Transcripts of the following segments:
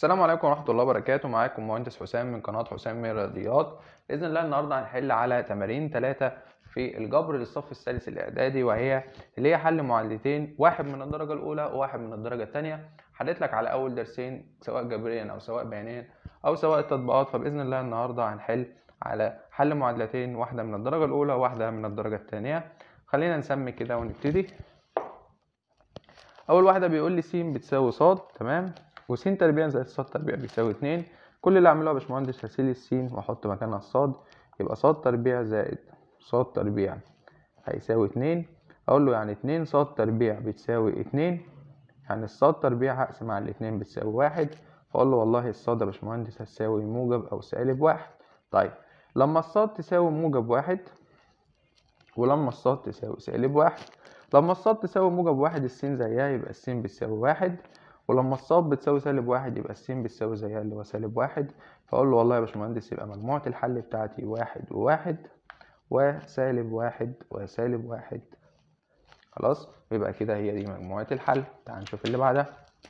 السلام عليكم ورحمة الله وبركاته معاكم مهندس حسام من قناة حسام من الرياضيات بإذن الله النهاردة هنحل على تمارين ثلاثة في الجبر للصف الثالث الإعدادي وهي اللي هي حل معادلتين واحد من الدرجة الأولى وواحد من الدرجة الثانية حليت لك على أول درسين سواء جبريا أو سواء بيانيا أو سواء التطبيقات فبإذن الله النهاردة هنحل على حل معادلتين واحدة من الدرجة الأولى وواحدة من الدرجة الثانية خلينا نسمي كده ونبتدي أول واحدة بيقول لي س بتساوي ص تمام وس تربيع زائد ص تربيع بيساوي اتنين كل اللي اعمله يا باشمهندس هشيل السين واحط مكانها الصاد يبقى ص تربيع زائد ص تربيع هيساوي اتنين اقول له يعني اتنين ص تربيع بتساوي اتنين يعني الصاد تربيع هقسم على الاتنين بتساوي واحد فاقول له والله الصاد يا باشمهندس هتساوي موجب او سالب واحد طيب لما الصاد تساوي موجب واحد ولما الصاد تساوي سالب واحد لما الصاد تساوي موجب واحد السين زيها يبقى السين بتساوي واحد ولما الصاد بتساوي سالب واحد يبقى السين بتساوي زيها اللي هو سالب واحد فأقول له والله يا باشمهندس يبقى مجموعة الحل بتاعتي واحد وواحد وسالب واحد وسالب واحد خلاص يبقى كده هي دي مجموعة الحل تعال نشوف اللي بعدها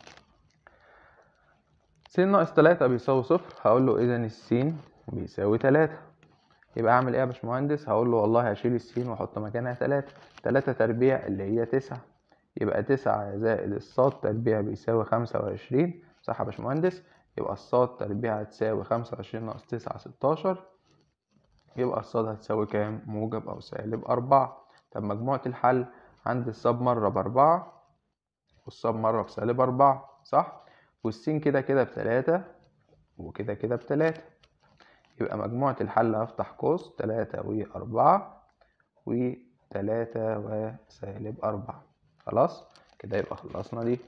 س ناقص تلاتة بيساوي صفر هقول له إذا السين بيساوي تلاتة يبقى أعمل إيه يا باشمهندس هقول له والله هشيل السين وأحط مكانها تلاتة تلاتة تربيع اللي هي تسعة يبقى تسعة زائد الصاد تربيع بيساوي خمسة وعشرين صح يا باشمهندس يبقى الصاد تربيع هتساوي خمسة وعشرين ناقص تسعة ستاشر يبقى الصاد هتساوي كام موجب أو سالب أربعة طب مجموعة الحل عندي الصاد مرة بأربعة والصاد مرة بسالب أربعة صح والسين كده كده بتلاتة وكده كده بتلاتة يبقى مجموعة الحل هفتح قوس تلاتة وأربعة وتلاتة وسالب أربعة خلاص كده يبقى خلصنا دي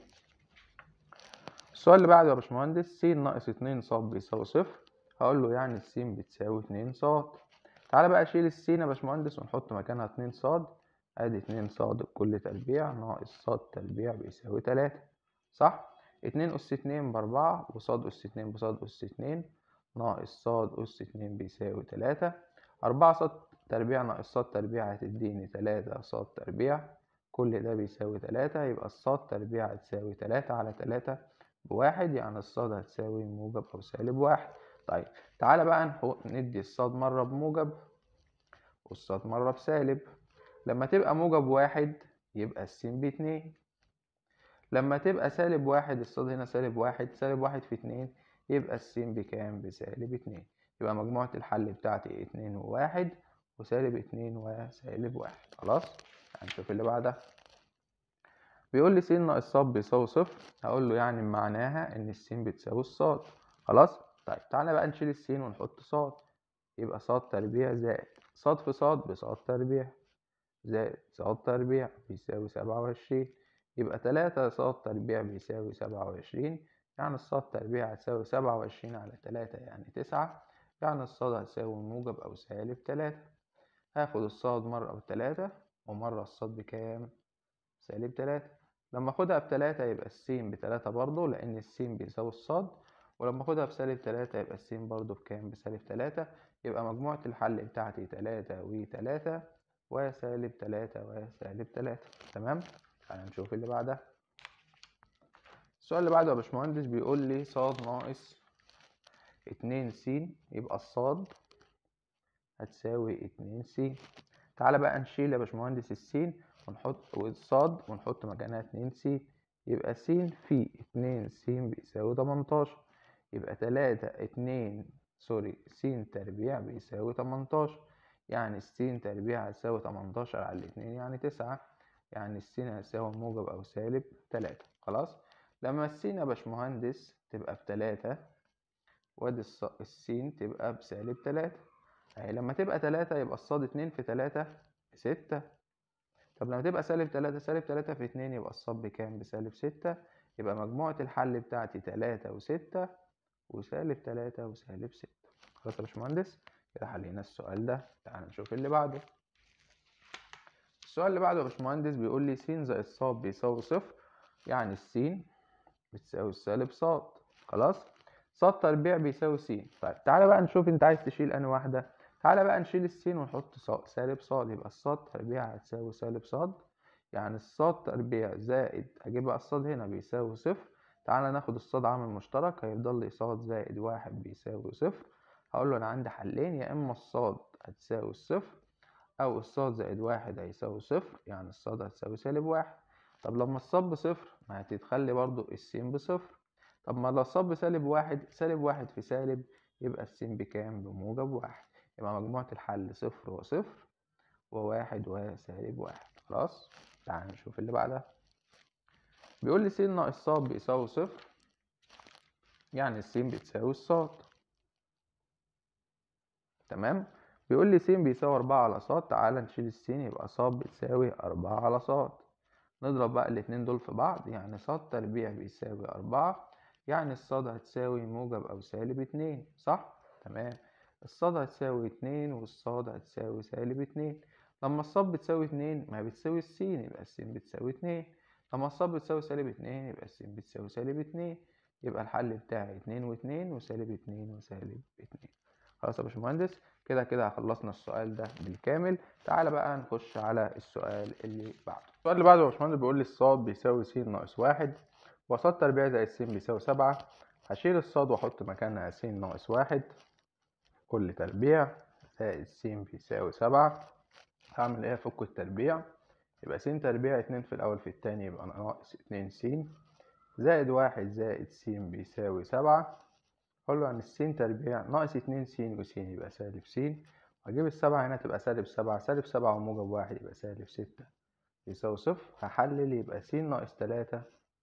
السؤال اللي بعده يا باشمهندس س ناقص اتنين ص بيساوي صفر هقول له يعني الس بتساوي اتنين ص تعالى بقى اشيل السين يا باشمهندس ونحط مكانها اتنين ص ادي اتنين ص بكل تربيع ناقص ص تربيع بيساوي تلاتة صح اتنين اس اتنين باربعة وصاد اس اتنين بصاد اس اتنين ناقص صاد اس اتنين بيساوي تلاتة أربعة صاد تربيع ناقص صاد تربيع هتديني تلاتة صاد تربيع كل ده بيساوي تلاتة يبقى الصاد تربيع هتساوي تلاتة على تلاتة بواحد يعني الصاد هتساوي موجب أو سالب واحد طيب تعالى بقى ندي الصاد مرة بموجب والصاد مرة بسالب لما تبقى موجب واحد يبقى السين باتنين لما تبقى سالب واحد الصاد هنا سالب واحد سالب واحد في اتنين يبقى السين بكام بسالب اتنين يبقى مجموعة الحل بتاعتي اتنين وواحد وسالب اتنين وسالب واحد خلاص هنشوف اللي بعدها بيقول لي س ناقص ص بيساوي صفر هقول له يعني معناها ان الس بتساوي الصاد خلاص طيب تعالى بقى نشيل السين ونحط صاد يبقى صاد تربيع زائد صاد في صاد بصاد تربيع زائد صاد تربيع بيساوي سبعة وعشرين يبقى تلاتة صاد تربيع بيساوي سبعة وعشرين يعني الصاد تربيع هتساوي سبعة وعشرين على تلاتة يعني تسعة يعني الصاد هتساوي موجب أو سالب تلاتة هاخد الصاد مرة بتلاتة ومرة الصاد بكام؟ سالب تلاتة لما اخدها بتلاتة يبقى السين بتلاتة برضو لأن السين بيساوي الصاد ولما اخدها بسالب تلاتة يبقى السين برضو بكام؟ بسالب تلاتة يبقى مجموعة الحل بتاعتي تلاتة وتلاتة وسالب تلاتة وسالب تلاتة تمام؟ تعالى نشوف اللي بعدها السؤال اللي بعده يا باشمهندس بيقول لي ص ناقص اتنين س يبقى الصاد هتساوي اتنين س تعالى بقى نشيل يا باشمهندس السين ونحط والصاد ونحط مكانها اتنين س يبقى س في اتنين س بيساوي تمنتاشر يبقى تلاتة اتنين سوري س تربيع بيساوي تمنتاشر يعني السين تربيع هتساوي تمنتاشر على الاتنين يعني تسعة يعني السين هتساوي موجب أو سالب تلاتة خلاص لما السين يا باشمهندس تبقى بتلاتة وادي السين تبقى بسالب تلاتة اهي لما تبقى تلاتة يبقى الصاد اتنين في تلاتة بستة طب لما تبقى سالب تلاتة سالب تلاتة في اتنين يبقى الصاد بكام بسالب ستة يبقى مجموعة الحل بتاعتي تلاتة وستة وسالب تلاتة وسالب ستة خلاص يا باشمهندس كده حلينا السؤال ده تعال نشوف اللي بعده السؤال اللي بعده يا باشمهندس بيقول لي س زائد ص بيساوي صفر يعني السين بتساوي السالب ص خلاص ص تربيع بيساوي س طيب تعالى بقى نشوف انت عايز تشيل انهي واحده تعالى بقى نشيل السين ونحط صاد سالب صاد يبقى الصاد تربيع هتساوي سالب صاد يعني الصاد تربيع زائد هجيب بقى الصاد هنا بيساوي صفر تعالى ناخد الصاد عامل مشترك هيفضل لي صاد زائد واحد بيساوي صفر هقول له أنا عندي حلين يا إما الصاد هتساوي الصفر أو الصاد زائد واحد هيساوي صفر يعني الصاد هتساوي سالب واحد طب لما الصاد بصفر ما هتتخلي برضو السين بصفر طب ما لو الصاد بسالب واحد سالب واحد في سالب يبقى السين بكام بموجب واحد يبقى مجموعة الحل صفر وصفر وواحد وسالب واحد خلاص تعال نشوف اللي بعدها بيقول لي س ناقص ص بيساوي صفر يعني السين بتساوي الصاد تمام بيقول لي س بيساوي أربعة على ص تعالى نشيل السين يبقى ص بتساوي أربعة على ص نضرب بقى الاتنين دول في بعض يعني ص تربيع بيساوي أربعة يعني الصاد هتساوي موجب أو سالب اتنين صح؟ تمام الصاد هتساوي اتنين والصاد هتساوي سالب اتنين لما الصاد بتساوي اتنين ما بتساوي السين يبقى السين بتساوي اتنين لما الصاد بتساوي سالب اتنين يبقى السين بتساوي سالب اتنين يبقى الحل بتاعي اتنين واتنين وسالب اتنين وسالب اتنين خلاص يا باشمهندس كده كده خلصنا السؤال ده بالكامل تعالى بقى نخش على السؤال اللي بعده السؤال اللي بعده يا باشمهندس بيقول لي الصاد بيساوي س ناقص واحد وصاد تربيع زائد س بيساوي سبعة هشيل الصاد واحط مكانها س ناقص واحد كل تربيع زائد س بيساوي سبعة هعمل ايه افك التربيع يبقى س تربيع اتنين في الأول في التاني يبقى ناقص اتنين س زائد واحد زائد س بيساوي سبعة أقول له عن السين تربيع ناقص اتنين س وس يبقى سالب س وأجيب السبعة هنا تبقى سالب سبعة سالب سبعة وموجب واحد يبقى سالب ستة يساوي صفر هحلل يبقى س ناقص تلاتة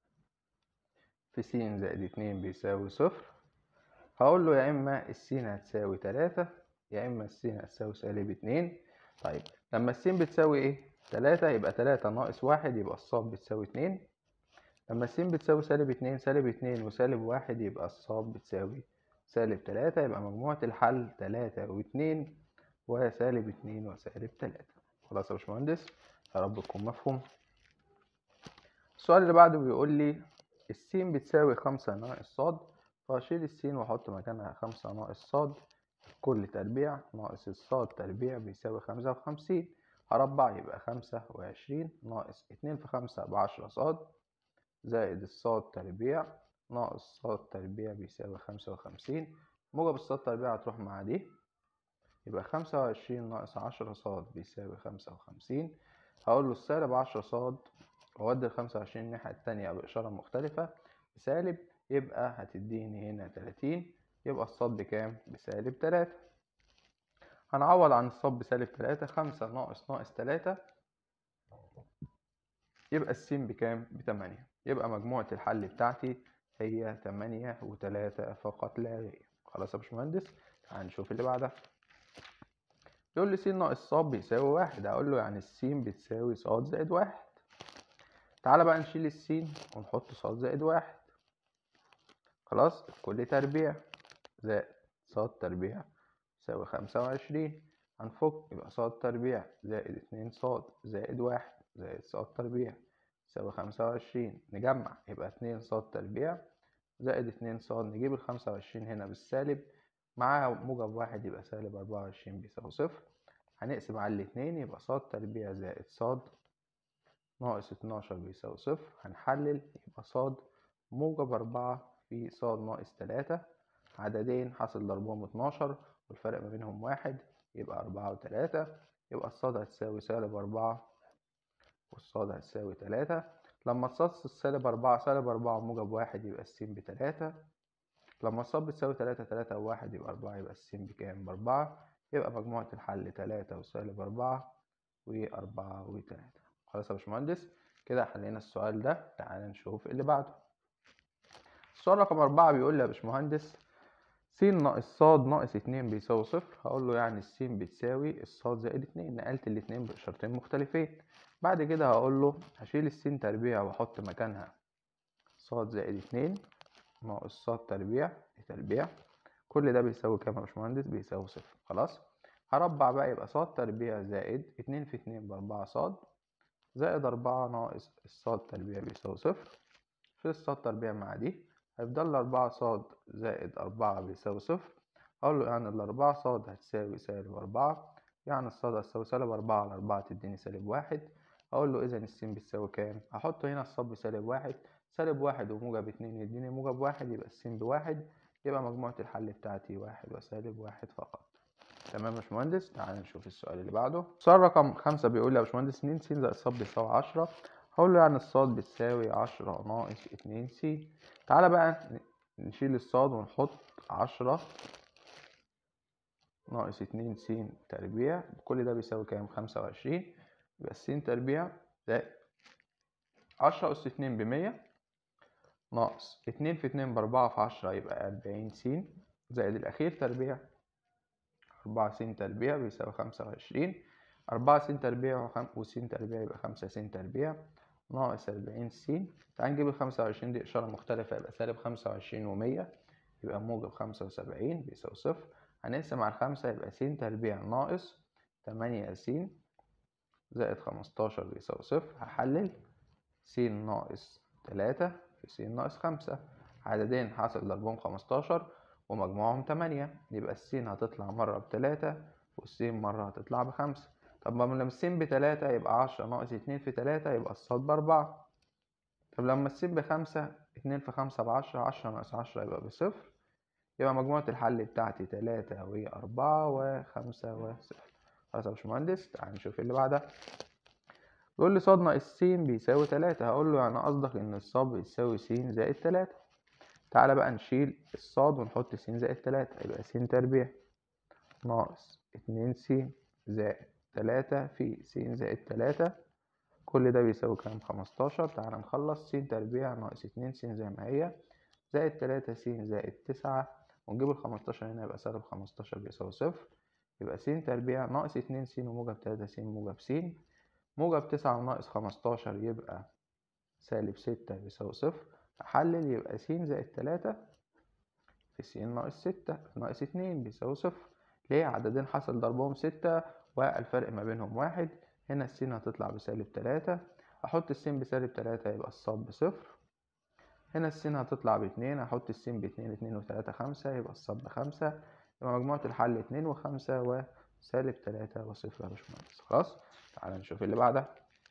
في س زائد اتنين بيساوي صفر هقول له يا إما السين هتساوي تلاتة يا إما السين هتساوي سالب اتنين طيب لما السين بتساوي إيه؟ تلاتة يبقى تلاتة ناقص واحد يبقى الصاد بتساوي اتنين لما السين بتساوي سالب اتنين سالب اتنين وسالب واحد يبقى الصاد بتساوي سالب تلاتة يبقى مجموعة الحل تلاتة واتنين وسالب اتنين وسالب تلاتة خلاص يا باشمهندس يا رب تكون مفهوم السؤال اللي بعده بيقول لي السين بتساوي خمسة ناقص صاد فأشيل السين وأحط مكانها خمسة ناقص صاد كل تربيع ناقص الصاد تربيع بيساوي خمسة وخمسين هربع يبقى خمسة وعشرين ناقص اتنين في خمسة بعشرة صاد زائد الصاد تربيع ناقص صاد تربيع بيساوي خمسة وخمسين موجب الصاد تربيع هتروح مع دي يبقى خمسة وعشرين ناقص عشرة صاد بيساوي خمسة وخمسين هقول له السالب عشرة صاد وأودي الخمسة وعشرين الناحية التانية بإشارة مختلفة بسالب يبقى هتديني هنا تلاتين يبقى الصاد بكام؟ بسالب تلاتة هنعوض عن الصاد بسالب تلاتة خمسة ناقص ناقص تلاتة يبقى السين بكام؟ بتمانية يبقى مجموعة الحل بتاعتي هي تمانية وتلاتة فقط لا غير خلاص يا باشمهندس تعال نشوف اللي بعدها يقول لي س ناقص ص بيساوي واحد هقول له يعني السين بتساوي ص زائد واحد تعالى بقى نشيل السين ونحط ص زائد واحد خلاص كل تربيع زائد ص تربيع يساوي خمسة وعشرين هنفك يبقى ص تربيع زائد اتنين ص زائد واحد زائد ص تربيع يساوي خمسة وعشرين نجمع يبقى اتنين ص تربيع زائد اتنين ص نجيب الخمسة وعشرين هنا بالسالب معاها موجب واحد يبقى سالب أربعة وعشرين بيساوي صفر هنقسم على الاتنين يبقى ص تربيع زائد ص ناقص اتناشر بيساوي صفر هنحلل يبقى ص موجب أربعة في ص ناقص تلاتة عددين حاصل ضربهم اتناشر والفرق ما بينهم واحد يبقى أربعة وتلاتة يبقى الصاد هتساوي سالب أربعة والصاد هتساوي تلاتة لما الصاد سالب أربعة سالب أربعة موجب واحد يبقى السين بتلاتة لما الصاد بتساوي تلاتة تلاتة وواحد يبقى أربعة يبقى السين بكام بأربعة يبقى مجموعة الحل تلاتة وسالب أربعة وأربعة وتلاتة خلاص يا باشمهندس كده حلينا السؤال ده تعالى نشوف اللي بعده السؤال رقم أربعة بيقول لي يا باشمهندس س ناقص ص ناقص اتنين بيساوي صفر هقول له يعني السين بتساوي الصاد زائد اتنين نقلت الاتنين بإشارتين مختلفين بعد كده هقول له هشيل السين تربيع واحط مكانها صاد زائد اتنين ناقص صاد تربيع تربيع كل ده بيساوي كام يا باشمهندس بيساوي صفر خلاص هربع بقى يبقى صاد تربيع زائد اتنين في اتنين بأربعة صاد زائد أربعة ناقص الصاد تربيع بيساوي صفر في الصاد تربيع مع دي هيفضل لي أربعة صاد زائد أربعة بيساوي صفر أقول له يعني الأربعة صاد هتساوي سالب أربعة يعني الصاد هتساوي سالب أربعة على أربعة تديني سالب واحد أقول له إذا السين بتساوي كام؟ هحط هنا الصاد بسالب واحد سالب واحد وموجب اتنين يديني موجب واحد يبقى س بواحد يبقى مجموعة الحل بتاعتي واحد وسالب واحد فقط تمام يا باشمهندس تعال نشوف السؤال اللي بعده السؤال رقم خمسة بيقول لي يا باشمهندس اتنين س زائد ص بيساوي عشرة هقول له يعني الصاد بتساوي عشرة ناقص اتنين س تعالى بقى نشيل الصاد ونحط عشرة ناقص اتنين س تربيع كل ده بيساوي كام خمسة وعشرين يبقى س تربيع زائد عشرة أس اتنين بمية ناقص اتنين في اتنين بأربعة في عشرة يبقى أربعين س زائد الأخير تربيع أربعة س تربيع بيساوي خمسة وعشرين أربعة س تربيع وس تربيع يبقى خمسة س تربيع ناقص أربعين س تعال نجيب الخمسة وعشرين دي إشارة مختلفة يبقى سالب خمسة وعشرين ومية يبقى موجب خمسة وسبعين بيساوي صفر هنقسم على الخمسة يبقى س تربيع ناقص تمانية س زائد خمستاشر بيساوي صفر هحلل س ناقص تلاتة في س ناقص خمسة عددين حاصل ضربهم خمستاشر ومجموعهم تمانية يبقى السين هتطلع مرة بتلاتة والسين مرة هتطلع بخمسة طب لما السين بتلاتة يبقى عشرة ناقص اتنين في تلاتة يبقى الصاد بأربعة طب لما السين بخمسة اتنين في خمسة بعشرة عشرة ناقص عشرة يبقى بصفر يبقى مجموعة الحل بتاعتي تلاتة وأربعة وخمسة وصفر خلاص يا باشمهندس تعال نشوف اللي بعدها بيقول لي صاد ناقص س بيساوي تلاتة هقول له يعني قصدك إن الصاد بيساوي س زائد تلاتة تعالى بقى نشيل الصاد ونحط س زائد تلاتة يبقى س تربيع ناقص اتنين س زائد تلاتة في س زائد تلاتة كل ده بيساوي كام خمستاشر تعالى نخلص س تربيع ناقص اتنين س زي ما هي زائد تلاتة س زائد تسعة ونجيب الخمستاشر هنا يبقى سالب خمستاشر بيساوي صفر يبقى س تربيع ناقص اتنين س وموجب تلاتة س موجب س موجب تسعة ناقص خمستاشر يبقى سالب ستة بيساوي صفر أحلل يبقى س زائد تلاتة في س ناقص ستة ناقص اتنين بيساوي صفر ليه عددين حصل ضربهم ستة والفرق ما بينهم واحد هنا السين هتطلع بسالب تلاتة أحط السين بسالب تلاتة يبقى الصاد بصفر هنا السين هتطلع باتنين أحط السين باتنين اتنين وتلاتة خمسة يبقى الصاد بخمسة يبقى مجموعة الحل اتنين وخمسة وسالب تلاتة وصفر يا باشمهندس خلاص تعالى نشوف اللي بعدها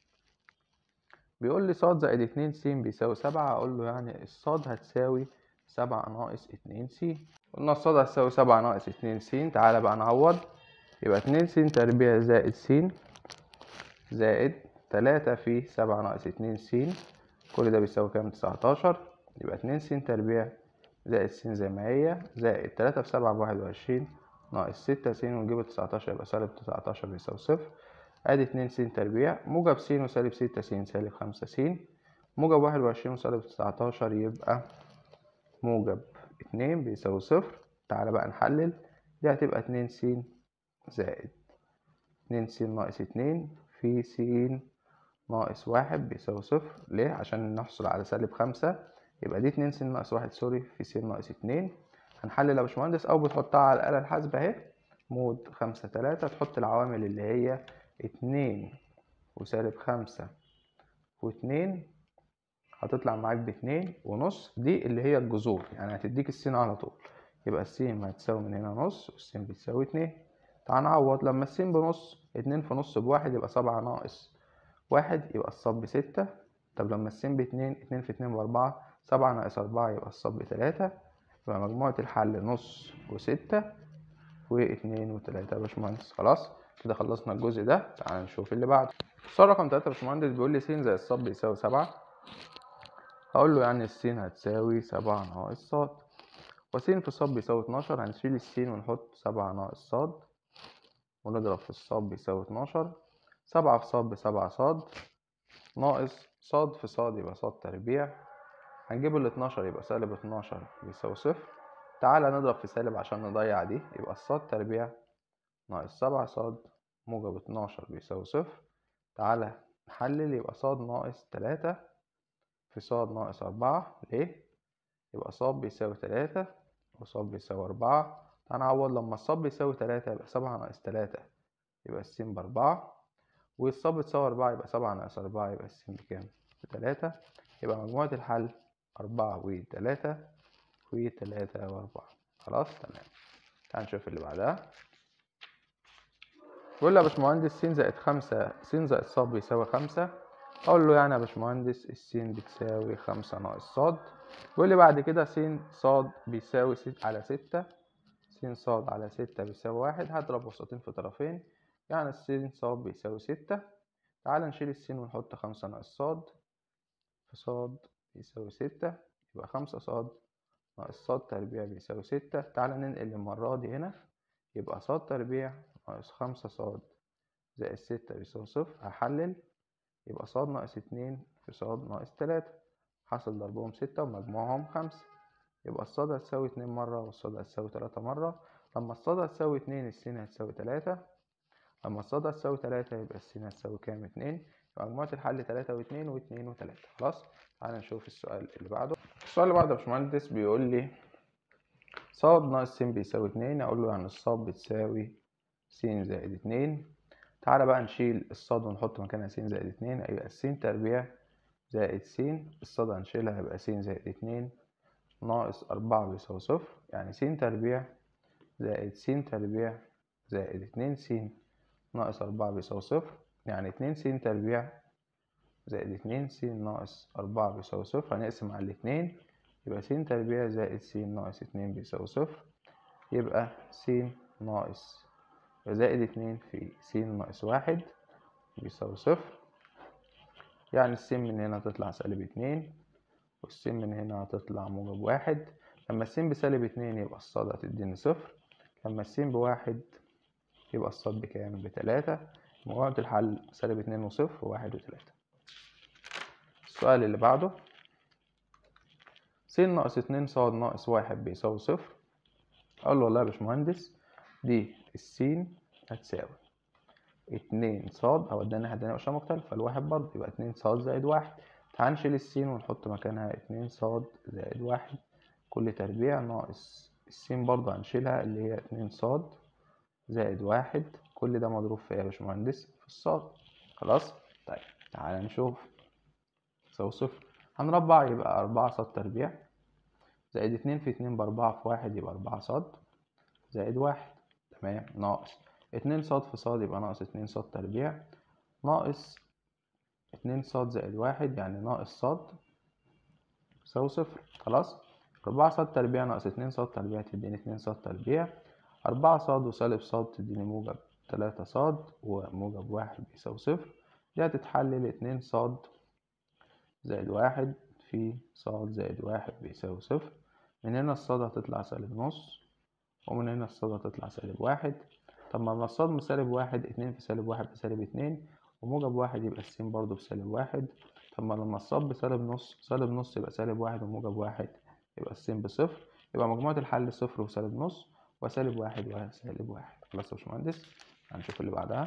بيقول لي صاد زائد اتنين س بيساوي سبعة أقول له يعني الصاد هتساوي سبعة ناقص اتنين س قلنا الصاد هتساوي سبعة ناقص اتنين س تعالى بقى نعوض يبقى اتنين س تربيع زائد س زائد تلاتة في سبعة ناقص اتنين س كل ده بيساوي كام تسعتاشر يبقى اتنين س تربيع زائد س زي ما هي زائد تلاتة في سبعة بواحد وعشرين ناقص ستة س ونجيب التسعتاشر يبقى سالب تسعتاشر بيساوي صفر ادي اتنين س تربيع موجب س وسالب ستة س سالب خمسة س موجب واحد وعشرين وسالب تسعتاشر يبقى موجب اتنين بيساوي صفر تعالى بقى نحلل دي هتبقى اتنين س زائد اتنين س ناقص اتنين في س ناقص واحد بيساوي صفر ليه عشان نحصل على سالب خمسة يبقى دي اتنين س ناقص واحد سوري في س ناقص اتنين هنحلل يا باشمهندس أو بتحطها على الآلة الحاسبة أهي مود خمسة تلاتة تحط العوامل اللي هي اتنين وسالب خمسة واتنين هتطلع معاك باتنين ونص دي اللي هي الجذور يعني هتديك السين على طول يبقى السين هتساوي من هنا نص والسين بتساوي اتنين تعال نعوض لما السين بنص اتنين في نص بواحد يبقى سبعة ناقص واحد يبقى الصاد بستة طب لما السين باتنين اتنين في اتنين بأربعة سبعة ناقص أربعة يبقى الصاد بتلاتة يبقى مجموعة الحل نص وستة واتنين وتلاتة يا باشمهندس خلاص كده خلصنا الجزء ده تعال نشوف اللي بعده السؤال رقم تلاتة يا باشمهندس بيقول لي س زائد الصاد بيساوي سبعة هقول له يعني السين هتساوي سبعة ناقص صاد وس في صاد بيساوي اتناشر هنشيل السين ونحط سبعة ناقص صاد ونضرب في الصاد بيساوي اتناشر سبعة في صاد بسبعة صاد ناقص صاد في صاد يبقى صاد تربيع هنجيب ال 12 يبقى سالب 12 بيساوي صفر تعالى نضرب في سالب عشان نضيع دي يبقى الصاد تربيع ناقص سبعة صاد موجب 12 بيساوي صفر تعالى نحلل يبقى صاد ناقص تلاتة في صاد ناقص أربعة ليه؟ يبقى صاد بيساوي تلاتة وصاد بيساوي أربعة تعالى نعوض لما الصاد بيساوي تلاتة يبقى سبعة ناقص تلاتة يبقى السين بأربعة والصاد بتساوي أربعة يبقى سبعة ناقص أربعة يبقى السين بكام؟ بتلاتة يبقى مجموعة الحل أربعة وتلاتة وتلاتة وأربعة خلاص تمام تعال نشوف اللي بعدها بيقول لي يا باشمهندس س زائد خمسة س زائد ص بيساوي خمسة اقول له يعني يا باشمهندس السين بتساوي خمسة ناقص صاد بيقول لي بعد كده س صاد بيساوي ست على ستة س صاد على ستة بيساوي واحد هضرب وسطين في طرفين يعني السين صاد بيساوي ستة تعال نشيل السين ونحط خمسة ناقص صاد في صاد بيساوي ستة يبقى خمسة صاد ناقص صاد تربيع بيساوي ستة تعال ننقل المرة دي هنا يبقى صاد تربيع ناقص خمسة صاد زائد ستة بيساوي صفر هحلل يبقى صاد ناقص اتنين في صاد ناقص تلاتة حاصل ضربهم ستة ومجموعهم خمسة يبقى الصاد هتساوي اتنين مرة والصاد هتساوي تلاتة مرة لما الصاد هتساوي اتنين السين هتساوي تلاتة لما الصاد هتساوي تلاتة يبقى السين هتساوي كام اتنين يبقى مجموعة الحل تلاتة واتنين واتنين وتلاتة خلاص تعالى نشوف السؤال اللي بعده السؤال اللي بعده يا باشمهندس بيقول لي صاد ناقص س بيساوي اتنين اقول له يعني الصاد بتساوي س زائد اتنين تعالى بقى نشيل الصاد ونحط مكانها س زائد اتنين يبقى س تربيع زائد س الصاد هنشيلها يبقى س زائد اتنين ناقص أربعة بيساوي صفر يعني س تربيع زائد س تربيع زائد اتنين س ناقص أربعة بيساوي صفر يعني اتنين س تربيع زائد اتنين س ناقص أربعة بيساوي صفر هنقسم على الاتنين يبقى س تربيع زائد س ناقص اتنين بيساوي صفر يبقى س ناقص زائد اتنين في س ناقص واحد بيساوي صفر يعني الس من هنا هتطلع سالب اتنين والس من هنا هتطلع موجب واحد لما الس بسالب اتنين يبقى الصاد هتديني صفر لما الس بواحد يبقى الصاد بكام بتلاتة مجموعة الحل سالب اتنين وصفر وواحد وتلاتة السؤال اللي بعده س ناقص اتنين صاد ناقص واحد بيساوي صفر أقول له والله يا باشمهندس دي السين هتساوي اتنين صاد أو ادانا هدانا أشياء مختلفة فالواحد برضه يبقى اتنين صاد زائد واحد تعال نشيل السين ونحط مكانها اتنين صاد زائد واحد كل تربيع ناقص السين برضه هنشيلها اللي هي اتنين صاد زائد واحد كل ده مضروب في ايه يا باشمهندس في الصاد خلاص طيب تعالى نشوف يساوي صفر هنربع يبقى أربعة صاد تربيع زائد اتنين في اتنين بأربعة في واحد يبقى أربعة صاد زائد واحد تمام ناقص اتنين صاد في صاد يبقى ناقص اتنين صاد تربيع ناقص اتنين صاد زائد واحد يعني ناقص صاد يساوي صفر خلاص أربعة صاد تربيع ناقص اتنين صاد تربيع تديني اتنين صاد تربيع أربعة صاد وسالب صاد تديني موجب تلاتة صاد وموجب واحد بيساوي صفر دي هتتحلل اتنين صاد زائد واحد في صاد زائد واحد بيساوي صفر من هنا الصاد هتطلع سالب نص ومن هنا الصاد هتطلع سالب واحد طب ما الصاد من سالب واحد اتنين في سالب واحد بسالب اتنين وموجب واحد يبقى السين برضه بسالب واحد طب ما لما الصاد بسالب نص سالب نص يبقى سالب واحد وموجب واحد يبقى السين بصفر يبقى مجموعة الحل صفر وسالب نص وسالب واحد وسالب واحد خلاص يا باشمهندس هنشوف اللي بعدها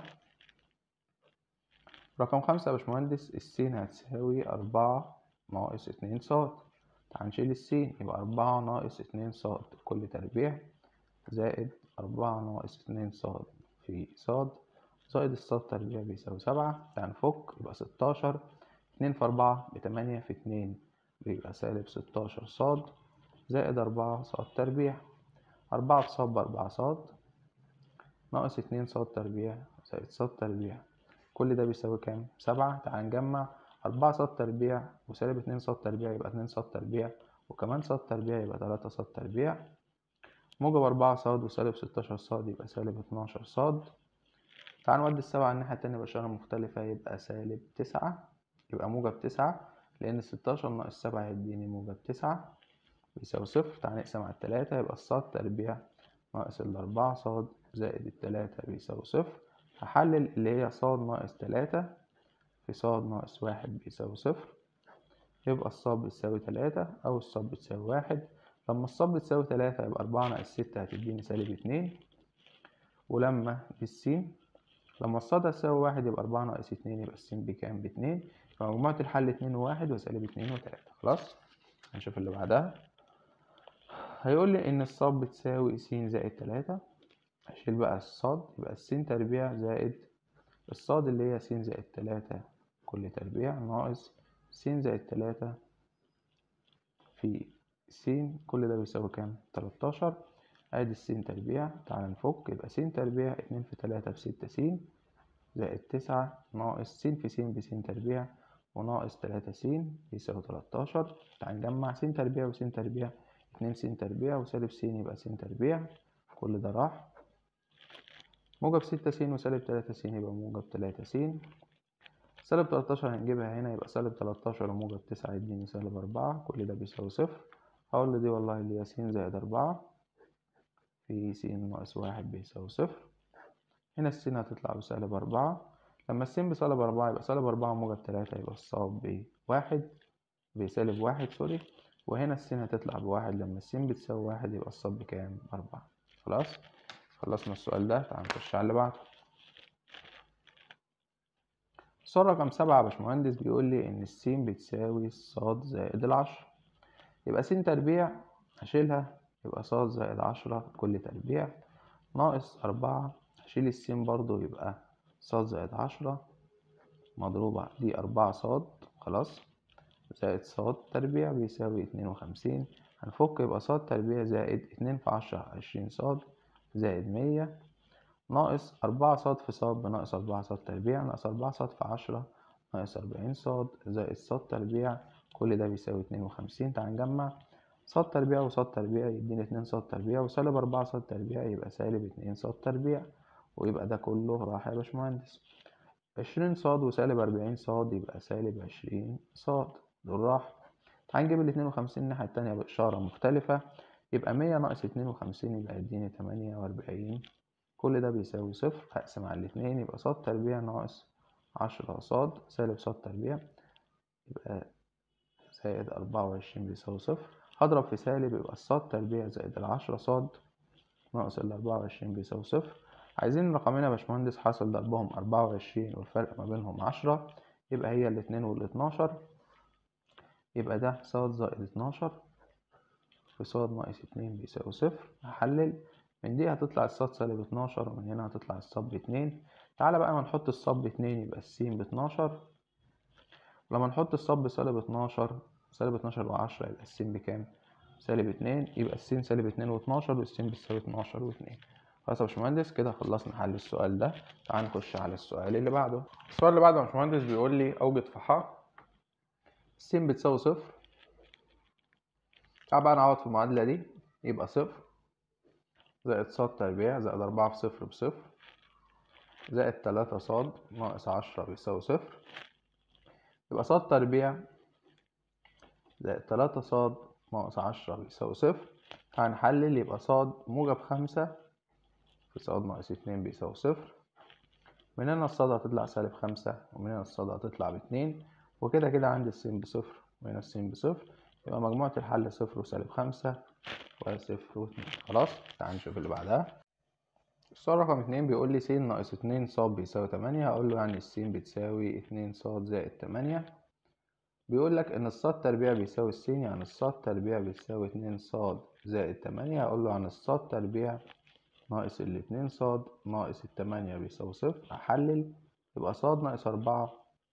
رقم خمسة يا باشمهندس السين هتساوي أربعة ناقص اتنين صاد تعال نشيل السين يبقى أربعة ناقص اتنين صاد كل تربيع زائد أربعة ناقص اتنين صاد في صاد زائد الصاد تربيع بيساوي سبعة تعال نفك يبقى ستاشر اتنين في أربعة بتمانية في اتنين بيبقى سالب ستاشر صاد زائد أربعة صاد تربيع أربعة في صاد بأربعة صاد ناقص اتنين صاد تربيع زائد صاد تربيع كل ده بيساوي كام؟ سبعة تعال نجمع أربعة صاد تربيع وسالب اتنين صاد تربيع يبقى اتنين صاد تربيع وكمان صاد تربيع يبقى تلاتة صاد تربيع موجب أربعة صاد وسالب ستاشر صاد يبقى سالب اتناشر صاد تعال نودي السبعة الناحية التانية بإشارة مختلفة يبقى سالب تسعة يبقى موجب تسعة لأن ستاشر ناقص سبعة يديني موجب تسعة بيساوي صفر تعال نقسم على التلاتة يبقى الصاد تربيع ناقص الأربعة صاد زائد التلاتة بيساوي صفر هحلل اللي هي صاد ناقص تلاتة في صاد ناقص واحد بيساوي صفر يبقى الصاد بتساوي تلاتة أو الصاد بتساوي واحد لما الصاد بتساوي تلاتة يبقى أربعة ناقص ستة هتديني سالب اتنين ولما السين لما الصاد هتساوي واحد يبقى أربعة ناقص اتنين يبقى السين بكام باتنين يبقى مجموعة الحل اتنين وواحد وسالب اتنين وتلاتة خلاص هنشوف اللي بعدها هيقول لي إن الصاد بتساوي س زائد تلاتة هشيل بقى الصاد يبقى السين تربيع زائد الصاد اللي هي س زائد تلاتة كل تربيع ناقص س زائد تلاتة في س كل ده بيساوي كام؟ تلاتاشر ادي السين تربيع تعال نفك يبقى س تربيع اتنين في تلاتة بستة س زائد تسعة ناقص س في س بس تربيع وناقص تلاتة س يساوي تلاتاشر تعال نجمع س تربيع وس تربيع اتنين س تربيع وسالب س يبقى س تربيع كل ده راح موجب ستة س وسالب تلاتة س يبقى موجب تلاتة س سالب تلاتاشر هنجيبها هنا يبقى سالب تلاتاشر وموجب تسعة يديني سالب أربعة كل ده بيساوي صفر هقول له دي والله اللي هي س زائد أربعة في س ناقص واحد بيساوي صفر هنا السين هتطلع بسالب أربعة لما السين بسالب أربعة يبقى سالب أربعة موجب تلاتة يبقى الصاد بواحد بسالب واحد سوري وهنا السين هتطلع بواحد لما السين بتساوي واحد يبقى الصاد بكام؟ أربعة خلاص خلصنا السؤال ده تعال نخش على اللي بعده السؤال رقم سبعة يا باشمهندس بيقول لي إن السين بتساوي الصاد زائد العشرة يبقى س تربيع هشيلها يبقى صاد زائد عشرة كل تربيع ناقص أربعة هشيل السين برضو يبقى صاد زائد عشرة مضروبة دي أربعة صاد خلاص زائد صاد تربيع بيساوي اتنين وخمسين هنفك يبقى صاد تربيع زائد اتنين في عشرة عشرين صاد زائد مية ناقص أربعة صاد في صاد بناقص أربعة صاد تربيع ناقص أربعة صاد في عشرة ناقص أربعين صاد زائد صاد تربيع كل ده بيساوي اتنين وخمسين تعال نجمع صاد تربيع وصاد تربيع يديني اتنين صاد تربيع وسالب أربعة صاد تربيع يبقى سالب اتنين صاد تربيع ويبقى ده كله راح يا باشمهندس عشرين صاد وسالب أربعين صاد يبقى سالب عشرين صاد دول راح تعال نجيب الاتنين وخمسين الناحية التانية بإشارة مختلفة يبقى مية ناقص اتنين وخمسين يبقى يديني تمانية وأربعين كل ده بيساوي صفر هقسم على الاتنين يبقى صاد تربيع ناقص عشرة صاد سالب صاد تربيع يبقى زائد أربعة وعشرين بيساوي صفر هضرب في سالب يبقى الصاد تربيع زائد العشرة صاد ناقص الأربعة وعشرين بيساوي صفر عايزين الرقمين يا باشمهندس حاصل ضربهم أربعة وعشرين والفرق ما بينهم عشرة يبقى هي الاتنين والاتناشر يبقى ده صاد زائد اتناشر في صاد ناقص اتنين بيساوي صفر هحلل من دي هتطلع الصاد سالب اتناشر ومن هنا هتطلع الصاد باتنين تعالى بقى ما نحط الصاد باتنين يبقى السين باتناشر لما نحط الصاد بسالب اتناشر سالب اتناشر وعشرة يبقى السين بكام؟ سالب اتنين يبقى السين سالب اتنين واتناشر والسين بتساوي اتناشر واتنين خلاص يا باشمهندس كده خلصنا حل السؤال ده تعال نخش على السؤال اللي بعده السؤال اللي بعده يا باشمهندس بيقول لي اوجد فحاء س بتساوي صفر تعال بقى نعوض في المعادلة دي يبقى صفر زائد صاد تربيع زائد أربعة في صفر بصفر زائد تلاتة صاد ناقص عشرة بيساوي صفر يبقى صاد تربيع زائد تلاتة صاد ناقص عشرة بيساوي صفر هنحلل يبقى صاد موجب خمسة في صاد ناقص اتنين بيساوي صفر من هنا الصاد هتطلع سالب خمسة ومن هنا الصاد هتطلع باتنين وكده كده عندي السين بصفر وهنا السين بصفر يبقى مجموعة الحل صفر وسالب خمسة وصفر واتنين خلاص تعال نشوف اللي بعدها السؤال رقم اتنين بيقول لي س ناقص اتنين ص بيساوي تمانية هقول له يعني الس بتساوي اتنين ص زائد تمانية بيقول لك ان الصاد تربيع بيساوي السين يعني الصاد تربيع بيساوي اتنين ص زائد تمانية هقول له عن الصاد تربيع ناقص الاتنين ص ناقص التمانية بيساوي صفر احلل يبقى ص ناقص أربعة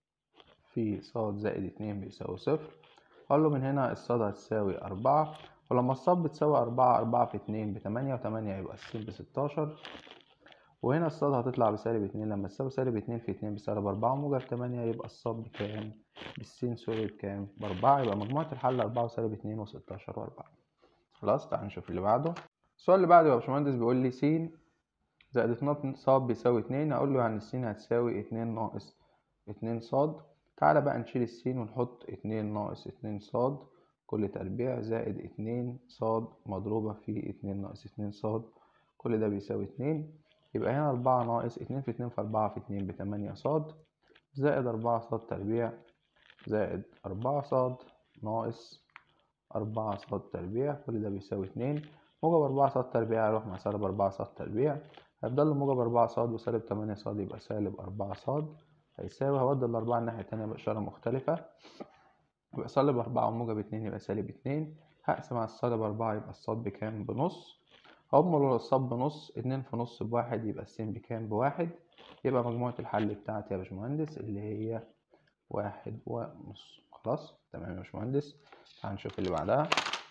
في ص زائد اتنين بيساوي صفر اقول له من هنا الصاد هتساوي أربعة ولما الصاد بتساوي أربعة أربعة في اتنين بتمانية وتمانية يبقى السين بستاشر وهنا الصاد هتطلع بسالب اتنين لما تساوي سالب اتنين في اتنين بسالب أربعة موجب تمانية يبقى الصاد بكام؟ بالسين سوري بكام؟ بأربعة يبقى مجموعة الحل أربعة وسالب اتنين وستاشر وأربعة خلاص تعال نشوف اللي بعده السؤال اللي بعده يا باشمهندس بيقول لي س زائد اتنين ص بيساوي اتنين أقول له يعني السين هتساوي اتنين ناقص اتنين صاد تعالى بقى نشيل السين ونحط اتنين ناقص اتنين صاد كل تربيع زائد اتنين صاد مضروبة في اتنين ناقص اتنين صاد كل ده بيساوي اتنين يبقى هنا أربعة ناقص اتنين في اتنين في أربعة في اتنين بتمانية صاد زائد أربعة صاد تربيع زائد أربعة صاد ناقص أربعة صاد تربيع كل ده بيساوي اتنين موجب أربعة صاد تربيع هيروح مع سالب أربعة صاد تربيع هيفضل له موجب أربعة صاد وسالب تمانية صاد يبقى سالب أربعة صاد هيساوي هودي الأربعة الناحية التانية بإشارة مختلفة يبقى سالب أربعة وموجب اتنين يبقى سالب اتنين هقسم على السالب أربعة يبقى الصاد بكام بنص هضمر الصاد بنص اتنين في نص بواحد يبقى السين بكام بواحد يبقى مجموعة الحل بتاعتي يا باشمهندس اللي هي واحد ونص خلاص تمام يا باشمهندس تعال نشوف اللي بعدها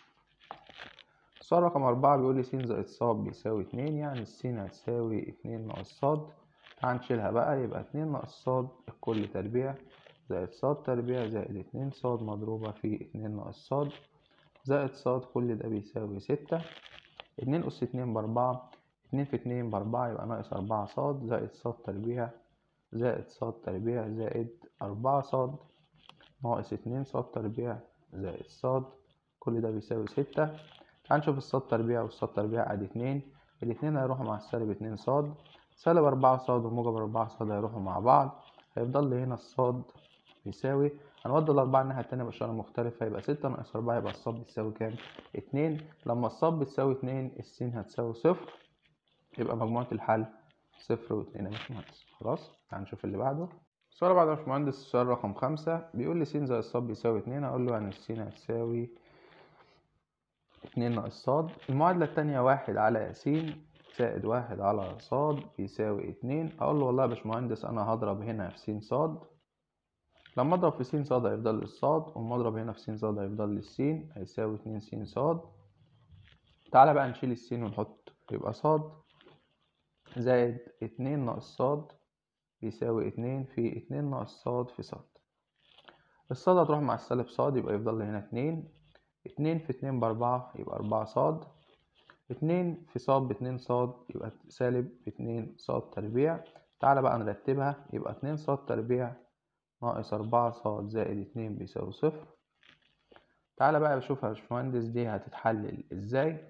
السؤال رقم أربعة بيقول لي س زائد ص بيساوي اتنين يعني السين هتساوي اتنين ناقص ص تعال نشيلها بقى يبقى اتنين ناقص ص الكل تربيع زائد ص تربيع زائد اتنين ص مضروبة في اتنين ناقص ص زائد ص كل ده بيساوي ستة اتنين أس اتنين بأربعة اتنين في اتنين بأربعة يبقى ناقص أربعة ص زائد ص تربيع زائد ص تربيع زائد أربعة ص ناقص اتنين ص تربيع زائد ص كل ده بيساوي ستة تعال نشوف الصاد تربيع والصاد تربيع ادي اتنين الاتنين هيروحوا مع السالب اتنين صاد سالب أربعة صاد وموجب أربعة صاد هيروحوا مع بعض هيفضل لي هنا الصاد بيساوي هنودي الأربعة الناحية التانية بإشارة مختلفة يبقى ستة ناقص أربعة يبقى الصاد بتساوي كام؟ اتنين لما الصاد بتساوي اتنين السين هتساوي صفر يبقى مجموعة الحل صفر واتنين يا باشمهندس خلاص تعال نشوف اللي بعده السؤال بعد يا باشمهندس السؤال رقم خمسة بيقول لي س زائد الصاد بيساوي اتنين هقول له يعني السين هتساوي اتنين ناقص صاد المعادلة التانية واحد على س زائد واحد على صاد بيساوي اتنين أقول له والله يا باشمهندس أنا هضرب هنا في س صاد لما أضرب في س صاد هيفضل لي الصاد وأما أضرب هنا في س صاد هيفضل لي السين هيساوي اتنين س صاد تعالى بقى نشيل السين ونحط يبقى صاد زائد اتنين ناقص صاد بيساوي اتنين في اتنين ناقص صاد في صاد الصاد هتروح مع السالب صاد يبقى يفضل لي هنا اتنين اتنين في اتنين بأربعة يبقى أربعة صاد اتنين في صاد باتنين صاد يبقى سالب اتنين صاد تربيع تعالى بقى نرتبها يبقى اتنين صاد تربيع ناقص أربعة صاد زائد اتنين بيساوي صفر تعالى بقى بشوفها يا باشمهندس دي هتتحلل ازاي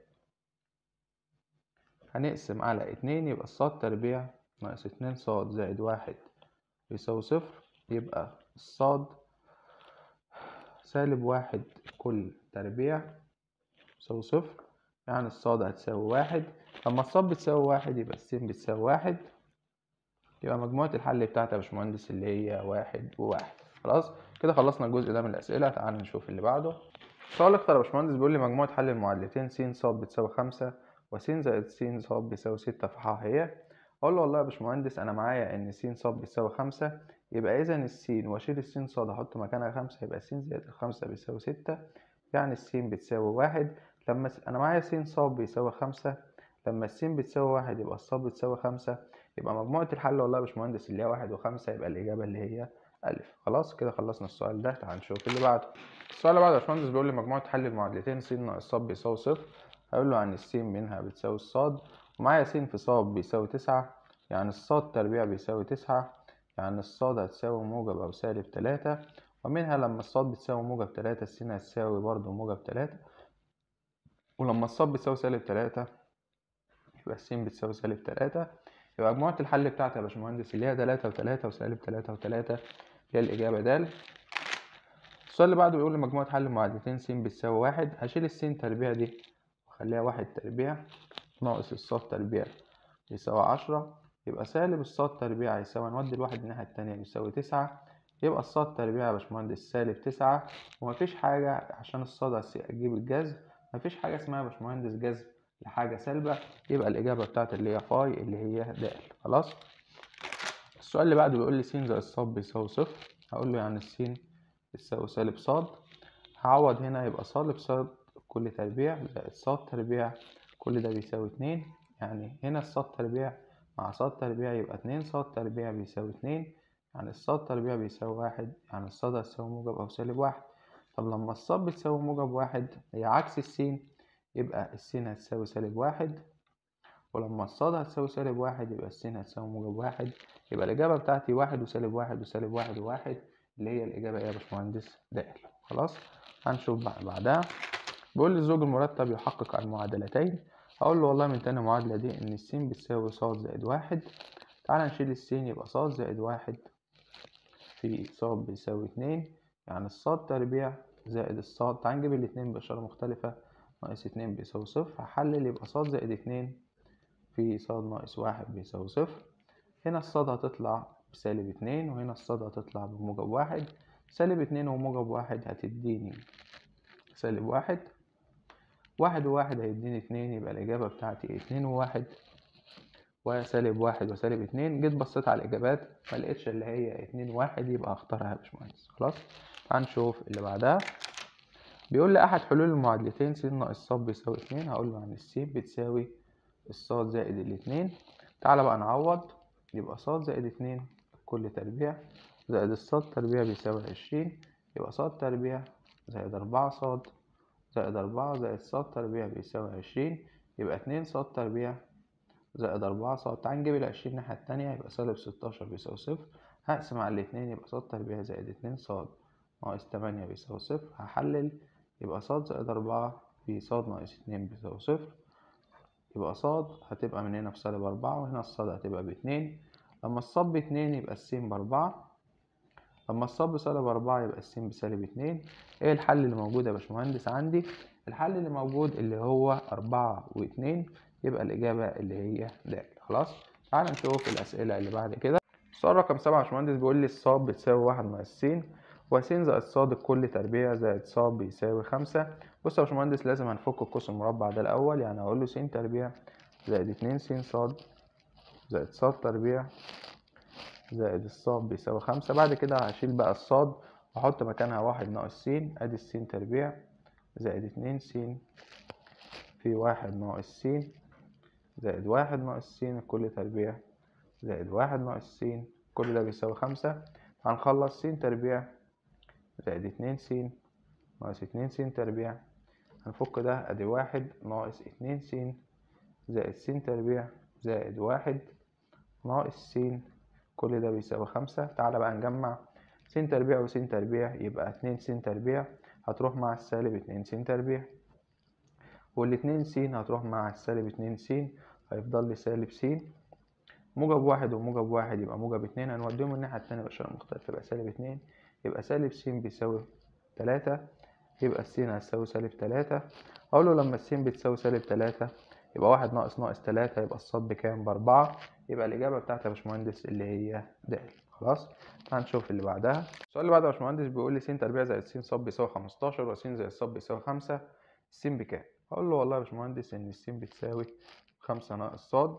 هنقسم على اتنين يبقى الصاد تربيع ناقص اتنين صاد زائد واحد بيساوي صفر يبقى الصاد سالب واحد كل تربيع يساوي صفر يعني الصاد هتساوي واحد لما الصاد بتساوي واحد يبقى السين بتساوي واحد يبقى مجموعة الحل بتاعتها يا باشمهندس اللي هي واحد وواحد خلاص كده خلصنا الجزء ده من الأسئلة تعال نشوف اللي بعده سؤال اختار يا باشمهندس بيقول لي مجموعة حل المعادلتين س ص بتساوي خمسة وس زائد س ص بيساوي ستة في ح هي أقول له والله يا باشمهندس أنا معايا إن س ص بتساوي خمسة يبقى إذا السين وأشيل السين ص أحط مكانها خمسة يبقى س زائد الخمسة بيساوي ستة يعني السين بتساوي واحد لما س... أنا معايا س ص بيساوي خمسة لما السين بتساوي واحد يبقى الصاد بتساوي خمسة يبقى مجموعة الحل والله يا باشمهندس اللي هي واحد وخمسة يبقى الإجابة اللي هي ألف خلاص كده خلصنا السؤال ده تعال نشوف اللي بعده السؤال اللي بعده يا باشمهندس بيقول لي مجموعة حل المعادلتين س ناقص ص بيساوي صفر هقول له عن السين منها بتساوي الصاد ومعايا س في ص بيساوي تسعة يعني الصاد تربيع بيساوي تسعة يعني الصاد هتساوي موجب أو سالب تلاتة ومنها لما الصاد بتساوي موجب تلاتة السين هتساوي برضه موجب تلاتة ولما الصاد بتساوي سالب تلاتة يبقى السين بتساوي سالب تلاتة يبقى مجموعة الحل بتاعتي يا باشمهندس اللي هي تلاتة وتلاتة وسالب تلاتة وتلاتة هي الإجابة د السؤال اللي بعده بيقول لي مجموعة حل معادلتين س بتساوي واحد هشيل السين تربيع دي وأخليها واحد تربيع ناقص الصاد تربيع يساوي عشرة يبقى سالب الصاد تربيع هيساوي نودي الواحد الناحية التانية بيساوي تسعة يبقى الصاد تربيع يا باشمهندس سالب تسعة ومفيش حاجة عشان الصاد هتجيب الجذر مفيش حاجة اسمها يا باشمهندس جذر لحاجة سالبة يبقى الإجابة بتاعت اللي هي فاي اللي هي د خلاص السؤال اللي بعده بيقول لي س زائد ص بيساوي صفر هقول له يعني السين بتساوي سالب ص هعوض هنا يبقى سالب ص كل تربيع زائد ص تربيع كل ده بيساوي اتنين يعني هنا الصاد تربيع مع صاد تربيع يبقى اتنين صاد تربيع بيساوي اتنين يعني الصاد تربيع بيساوي واحد يعني الصاد هتساوي موجب أو سالب واحد طب لما الصاد بتساوي موجب واحد هي عكس السين يبقى السين هتساوي سالب واحد ولما الصاد هتساوي سالب واحد يبقى السين هتساوي موجب واحد يبقى الإجابة بتاعتي واحد وسالب واحد وسالب واحد وواحد اللي هي الإجابة إيه يا باشمهندس د خلاص هنشوف بقى بعدها بيقول لي الزوج المرتب يحقق المعادلتين هقول له والله من تاني معادلة دي إن السين بتساوي ص زائد واحد تعالى نشيل السين يبقى ص زائد واحد في ص بيساوي اتنين يعني الصاد تربيع زائد الصاد تعال نجيب الاتنين بإشارة مختلفة ناقص اتنين بيساوي صفر هحلل يبقى ص زائد اتنين في ص ناقص واحد بيساوي صفر هنا الصاد هتطلع بسالب اتنين وهنا الصاد هتطلع بموجب واحد سالب اتنين وموجب واحد هتديني سالب واحد واحد وواحد هيديني اتنين يبقى الإجابة بتاعتي اتنين وواحد وسالب واحد وسالب اتنين جيت بصيت على الإجابات ملقتش اللي هي اتنين واحد يبقى هختارها يا باشمهندس خلاص هنشوف اللي بعدها بيقول لي أحد حلول المعادلتين س ناقص ص بيساوي اتنين هقول له عن الس بتساوي الصاد زائد الاتنين تعالى بقى نعوض يبقى ص زائد اتنين كل تربيع زائد الصاد تربيع بيساوي عشرين يبقى صاد تربيع زائد أربعة صاد زائد أربعة زائد صاد تربيع بيساوي عشرين يبقى اتنين صاد تربيع زائد أربعة صاد تعال نجيب العشرين الناحية التانية يبقى سالب ستاشر بيساوي صفر هقسم على الاتنين يبقى صاد تربيع زائد اتنين صاد ناقص تمانية بيساوي صفر هحلل يبقى صاد زائد أربعة في صاد ناقص اتنين بيساوي صفر يبقى صاد هتبقى من هنا بسالب أربعة وهنا الصاد هتبقى باتنين لما الصاد باتنين يبقى السين بأربعة لما الصاد بسالب أربعة يبقى السين بسالب اتنين ايه الحل اللي موجود يا باشمهندس عندي الحل اللي موجود اللي هو أربعة واتنين يبقى الإجابة اللي هي د خلاص تعال نشوف الأسئلة اللي بعد كده السؤال رقم سبعة يا باشمهندس بيقول لي الصاد بتساوي واحد ناقص س وس زائد صاد الكل تربيع زائد ص بيساوي خمسة بص يا باشمهندس لازم هنفك القوس المربع ده الأول يعني هقول له س تربيع زائد اتنين س صاد زائد صاد تربيع زائد الصاد بيساوي خمسة بعد كده هشيل بقى الصاد وأحط مكانها واحد ناقص س أدي السين تربيع زائد اتنين س في واحد ناقص س زائد واحد ناقص س الكل تربيع زائد واحد ناقص س كل ده بيساوي خمسة هنخلص س تربيع زائد اتنين س ناقص اتنين س تربيع هنفك ده ادي واحد ناقص اتنين س زائد س تربيع زائد واحد ناقص س كل ده بيساوي خمسة تعالى بقى نجمع س تربيع وس تربيع يبقى اتنين س تربيع هتروح مع السالب اتنين س تربيع والاتنين س هتروح مع السالب اتنين س هيفضل لي سالب س موجب واحد وموجب واحد يبقى موجب اتنين هنوديهم الناحية التانية بإشارة مختلفة يبقى سالب اتنين يبقى سالب س بيساوي تلاتة يبقى الس هتساوي سالب تلاتة أقول له لما الس بتساوي سالب تلاتة يبقى واحد ناقص ناقص تلاتة يبقى الصاد بكام بأربعة يبقى الإجابة بتاعتي يا باشمهندس اللي هي د خلاص هنشوف اللي بعدها السؤال اللي بعده يا باشمهندس بيقول لي س تربيع زائد س ص بيساوي خمستاشر وس زائد ص بيساوي خمسة الس بكام؟ أقول له والله يا باشمهندس إن الس بتساوي خمسة ناقص صاد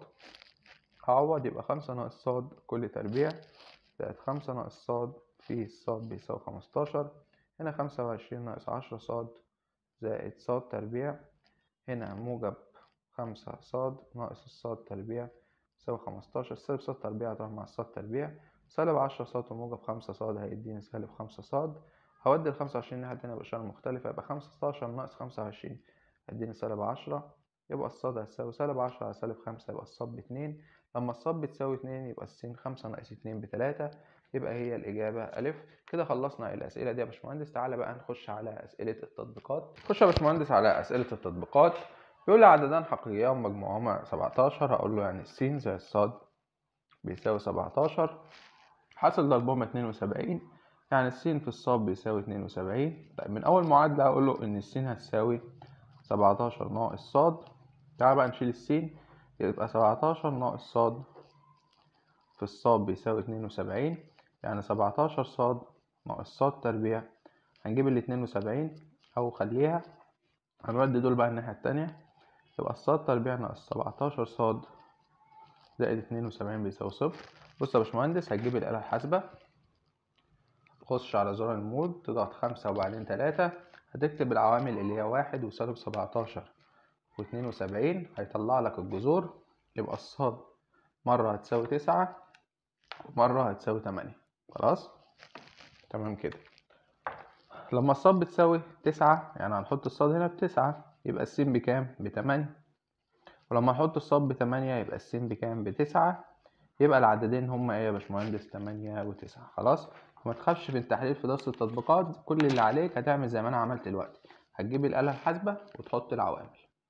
هعوض يبقى خمسة ناقص صاد كل تربيع زائد خمسة ناقص صاد في الصاد بيساوي خمستاشر هنا خمسة وعشرين ناقص عشرة صاد زائد صاد تربيع هنا موجب خمسة صاد ناقص الصاد تربيع يساوي خمستاشر سالب صاد تربيع هتروح مع الصاد تربيع سالب عشرة صاد وموجب خمسة صاد هيديني سالب خمسة صاد هودي الخمسة وعشرين ناحية التانية بإشارة مختلفة يبقى خمستاشر ناقص خمسة وعشرين هيديني سالب عشرة يبقى الصاد هتساوي سالب عشرة على سالب خمسة يبقى الصاد باتنين لما الصاد بتساوي اتنين يبقى السين خمسة ناقص اتنين بتلاتة يبقى هي الإجابة ألف كده خلصنا الأسئلة دي يا باشمهندس تعالى بقى نخش على أسئلة التطبيقات نخش يا باشمهندس على أسئلة التطبيقات بيقول لي عددان حقيقيان مجموعهما 17 هقول له يعني السين زائد الصاد بيساوي 17 حاصل ضربهما 72 يعني السين في الصاد بيساوي 72 طيب من أول معادلة هقول له إن السين هتساوي 17 ناقص صاد تعالى بقى نشيل السين يبقى 17 ناقص صاد في الصاد بيساوي 72 يعني 17 صاد ناقص صاد تربيع هنجيب ال 72 أو خليها هنودي دول بقى الناحية التانية يبقى الصاد تربيع ناقص 17 صاد زائد 72 بيساوي صفر بص يا باشمهندس هتجيب الآلة الحاسبة تخش على زرار المود تضغط خمسة وبعدين تلاتة هتكتب العوامل اللي هي واحد وسالب 17 واتنين وسبعين هيطلع لك الجذور يبقى الصاد مرة هتساوي تسعة ومرة هتساوي تمانية خلاص تمام كده لما الصاد بتساوي تسعة يعني هنحط الصاد هنا بتسعة يبقى السين بكام بتمانية ولما نحط الصاد بتمانية يبقى السين بكام بتسعة يبقى العددين هما ايه يا باشمهندس تمانية وتسعة خلاص ما تخافش في التحليل في درس التطبيقات كل اللي عليك هتعمل زي ما انا عملت دلوقتي هتجيب الآلة الحاسبة وتحط العوامل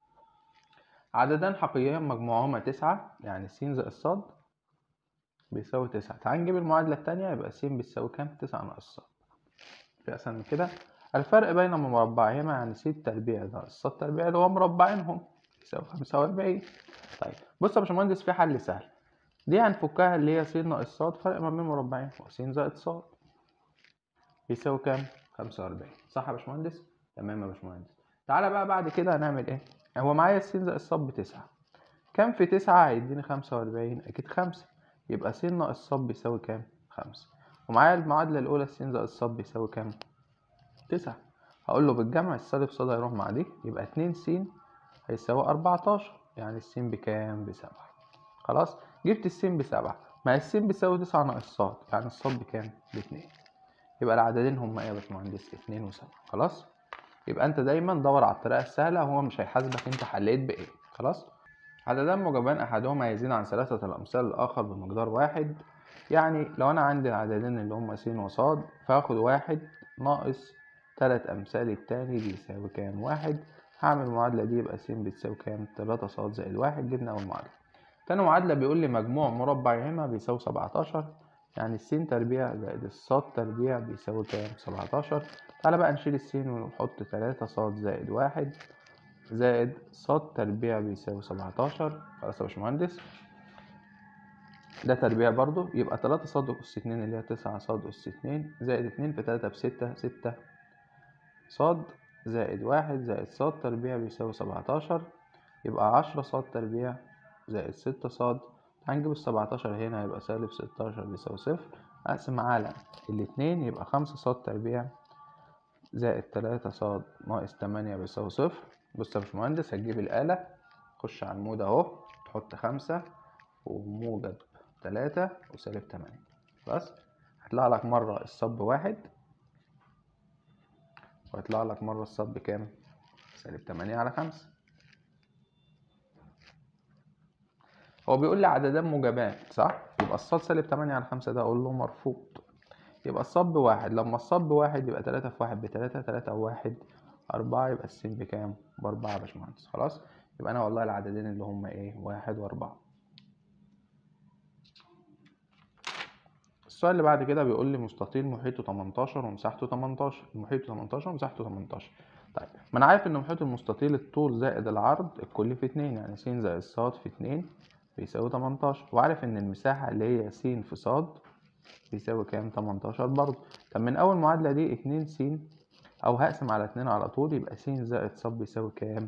عددان حقيقيان مجموعهما تسعة يعني س زائد الصاد بيساوي تسعة تعال نجيب المعادلة التانية يبقى س بتساوي كام؟ تسعة ناقص صاد في أسهل من كده الفرق بين مربعهما يعني س تربيع ناقص صاد تربيع اللي هو مربعينهم يساوي خمسة وأربعين طيب بص يا باشمهندس في حل سهل دي هنفكها اللي هي س ناقص صاد فرق ما بين مربعين وس زائد صاد بيساوي كام؟ خمسة وأربعين صح يا باشمهندس؟ تمام يا باشمهندس تعالى بقى بعد كده هنعمل ايه؟ هو معايا س زائد الصاد بتسعة كام في تسعة هيديني خمسة وأربعين أكيد خمسة يبقى س ناقص صاد بيساوي كام؟ خمسة ومعايا المعادلة الأولى س زائد الصاد بيساوي كام؟ تسعة هقول له بالجمع السالب صاد هيروح مع دي يبقى اتنين س هيساوي أربعتاشر يعني الس بكام؟ بسبعة خلاص جبت الس بسبعة ما هي السين بتساوي تسعة ناقص صاد يعني الصاد بكام؟ باتنين يبقى العددين هما ايه يا باشمهندس؟ اتنين وسبعة خلاص؟ يبقى انت دايما دور على الطريقة السهلة هو مش هيحاسبك انت حليت بايه خلاص؟ عددان موجبان احدهما يزيد عن ثلاثة الامثال الاخر بمقدار واحد يعني لو انا عندي العددين اللي هما س وصاد فاخد واحد ناقص تلات امثال التاني بيساوي كام؟ واحد هعمل المعادلة دي يبقى س بتساوي كام؟ تلاتة صاد زائد واحد جبنا أول معادلة تاني معادلة بيقول لي مجموع مربعهما بيساوي سبعتاشر يعني السين تربيع زائد الصاد تربيع بيساوي كام؟ سبعتاشر تعالى بقى نشيل السين ونحط تلاتة صاد زائد واحد زائد صاد تربيع بيساوي سبعتاشر خلاص يا باشمهندس ده تربيع برضو يبقى تلاتة صاد أس اتنين اللي هي تسعة صاد أس اتنين زائد اتنين في تلاتة بستة ستة صاد زائد واحد زائد صاد تربيع بيساوي سبعتاشر يبقى عشرة صاد تربيع زائد ستة صاد هنجيب السبعتاشر هنا يبقى سالب ستاشر بيساوي صفر أقسم على الاتنين يبقى خمسة صاد تربيع زائد تلاتة صاد ناقص تمانية بيساوي صفر بص يا باشمهندس هتجيب الآلة خش على المود أهو تحط خمسة وموجب تلاتة وسالب تمانية بس هيطلع لك مرة الصب واحد وهيطلع لك مرة الصب بكام؟ سالب تمانية على خمسة هو بيقول لي عددان موجبان صح؟ يبقى الصاد سالب تمانية على خمسة ده أقول له مرفوض يبقى الصب واحد لما الصب واحد يبقى تلاتة في واحد بتلاتة تلاتة وواحد أربعة يبقى السين بكام؟ بأربعة يا باشمهندس خلاص؟ يبقى أنا والله العددين اللي هما إيه؟ واحد وأربعة السؤال اللي بعد كده بيقول لي مستطيل محيطه 18 ومساحته 18 محيطه 18 ومساحته 18 طيب ما انا عارف ان محيط المستطيل الطول زائد العرض الكل في 2 يعني س زائد ص في 2 بيساوي 18 وعارف ان المساحه اللي هي س في ص بيساوي كام 18 برضه طب من اول معادله دي 2 س او هقسم على 2 على طول يبقى س زائد ص بيساوي كام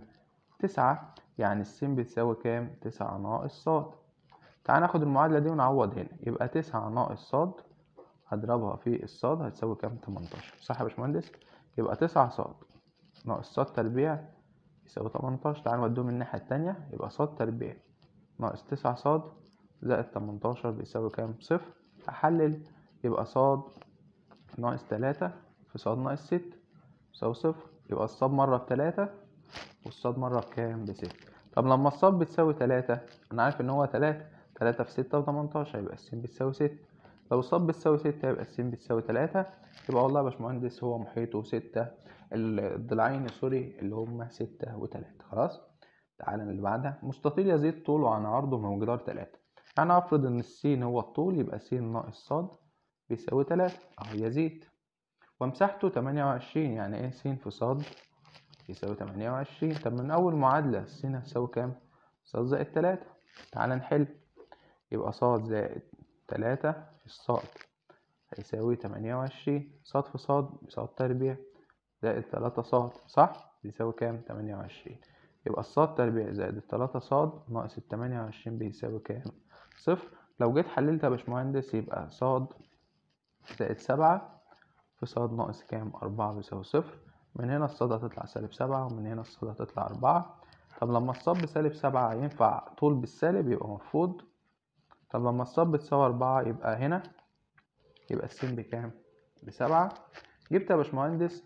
9 يعني الس بتساوي كام 9 ناقص ص تعال ناخد المعادلة دي ونعوض هنا يبقى تسعة ناقص صاد هضربها في الصاد هتساوي كام تمنتاشر صح يا باشمهندس يبقى تسعة صاد ناقص صاد تربيع يساوي تمنتاشر تعال نوديهم الناحية التانية يبقى صاد تربيع ناقص تسعة صاد زائد تمنتاشر بيساوي كام صفر أحلل يبقى صاد ناقص تلاتة في صاد ناقص ستة يساوي صفر يبقى الصاد مرة بتلاتة والصاد مرة بكام بستة طب لما الصاد بتساوي تلاتة أنا عارف إن هو تلاتة تلاتة في ستة وتمنتاشر يبقى السين بتساوي ستة لو الصاد بتساوي ستة يبقى السين بتساوي تلاتة يبقى والله يا باشمهندس هو محيطه ستة الضلعين سوري اللي هما ستة وتلاتة خلاص تعالى اللي بعدها مستطيل يزيد طوله عن عرضه بمقدار تلاتة أنا أفرض إن السين هو الطول يبقى س ناقص صاد بيساوي تلاتة أهو يزيد ومساحته تمانية وعشرين يعني إيه س في صاد يساوي تمانية وعشرين طب من أول معادلة الس هتساوي كام؟ صاد زائد تلاتة تعالى نحل يبقى صاد زائد تلاتة في الصاد هيساوي تمانية وعشرين صاد في صاد بصاد تربيع زائد تلاتة صاد صح؟ بيساوي كام؟ تمانية وعشرين يبقى الصاد تربيع زائد التلاتة صاد ناقص التمانية وعشرين بيساوي كام؟ صفر لو جيت حللت يا باشمهندس يبقى صاد زائد سبعة في صاد ناقص كام؟ أربعة بيساوي صفر من هنا الصاد هتطلع سالب سبعة ومن هنا الصاد هتطلع أربعة طب لما الصاد بسالب سبعة ينفع طول بالسالب يبقى مرفوض طب لما الصاد بتساوي أربعة يبقى هنا يبقى السين بكام؟ بسبعة جبت يا باشمهندس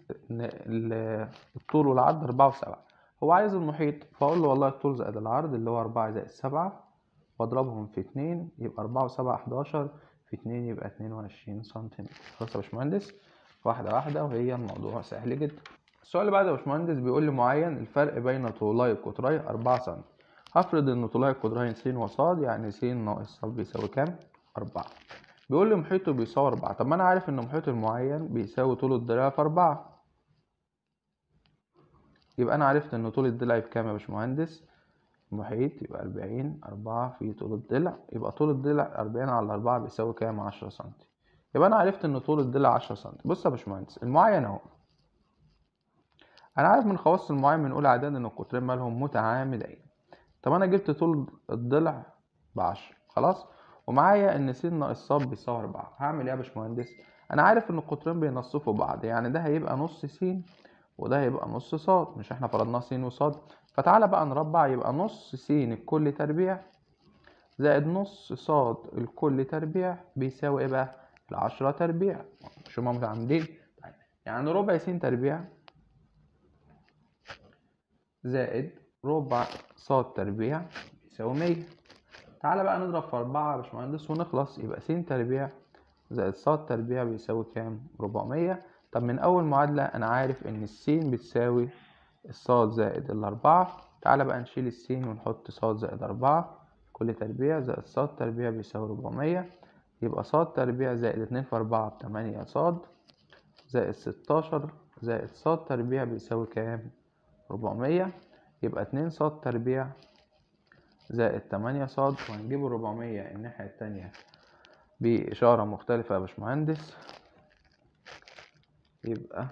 الطول والعرض أربعة وسبعة هو عايز المحيط فأقول له والله الطول زائد العرض اللي هو أربعة زائد سبعة وأضربهم في اتنين يبقى أربعة وسبعة حداشر في اتنين يبقى اتنين وعشرين سنتيمتر خلاص يا باشمهندس واحدة واحدة وهي الموضوع سهل جدا السؤال اللي بعده يا باشمهندس بيقول لي معين الفرق بين طولي القطرين أربعة سم هفرض إن طولي القطرين س وصاد يعني س ناقص ص بيساوي كام؟ أربعة بيقول لي محيطه بيساوي أربعة طب ما أنا عارف إن محيط المعين بيساوي طول الضلع في أربعة يبقى أنا عرفت إن طول الضلع بكام يا باشمهندس؟ محيط يبقى أربعين أربعة في طول الضلع يبقى طول الضلع أربعين على أربعة بيساوي كام؟ عشرة سنتي يبقى أنا عرفت إن طول الضلع عشرة سنتي بص يا باشمهندس المعين أهو أنا عارف من خواص المعين بنقول عدد إن القطرين مالهم متعامدين طب أنا جبت طول الضلع بعشرة خلاص ومعايا إن س ناقص ص بيساوي أربعة هعمل إيه يا باشمهندس؟ أنا عارف إن القطرين بينصفوا بعض يعني ده هيبقى نص س وده هيبقى نص ص مش إحنا فرضناه س وص فتعالى بقى نربع يبقى نص س الكل تربيع زائد نص صاد الكل تربيع بيساوي ايه بقى العشرة تربيع شو ما متعامدين طيب يعني ربع س تربيع زائد ربع صاد تربيع بيساوي مية تعالى بقى نضرب في أربعة يا باشمهندس ونخلص يبقى س تربيع زائد صاد تربيع بيساوي كام؟ ربعمية طب من أول معادلة أنا عارف إن السين بتساوي الصاد زائد الأربعة تعالى بقى نشيل السين ونحط صاد زائد أربعة كل تربيع زائد صاد تربيع بيساوي ربعمية يبقى صاد تربيع زائد اتنين في أربعة بتمانية صاد زائد ستاشر زائد صاد تربيع بيساوي كام؟ ربعمية يبقى اتنين صاد تربيع زائد تمانية صاد وهنجيب الربعمية الناحية التانية بإشارة مختلفة يا باشمهندس يبقى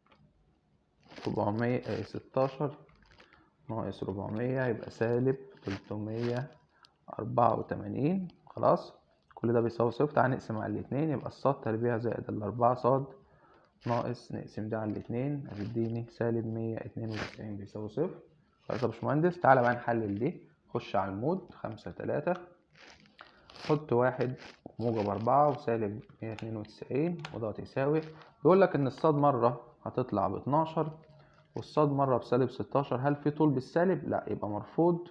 ربعمية ستاشر ناقص ربعمية يبقى سالب تلتمية أربعة وتمانين خلاص كل ده بيساوي صفر تعال نقسم على الاتنين يبقى الصاد تربيع زائد الأربعة صاد ناقص نقسم ده على الاتنين هتديني سالب مية اتنين وتسعين بيساوي صفر خلاص يا باشمهندس تعالى بقى نحلل دي خش على المود خمسة تلاتة حط واحد موجب أربعة وسالب مية اتنين وتسعين ودوت يساوي بيقول لك إن الصاد مرة هتطلع باتناشر والصاد مرة بسالب ستاشر هل في طول بالسالب؟ لأ يبقى مرفوض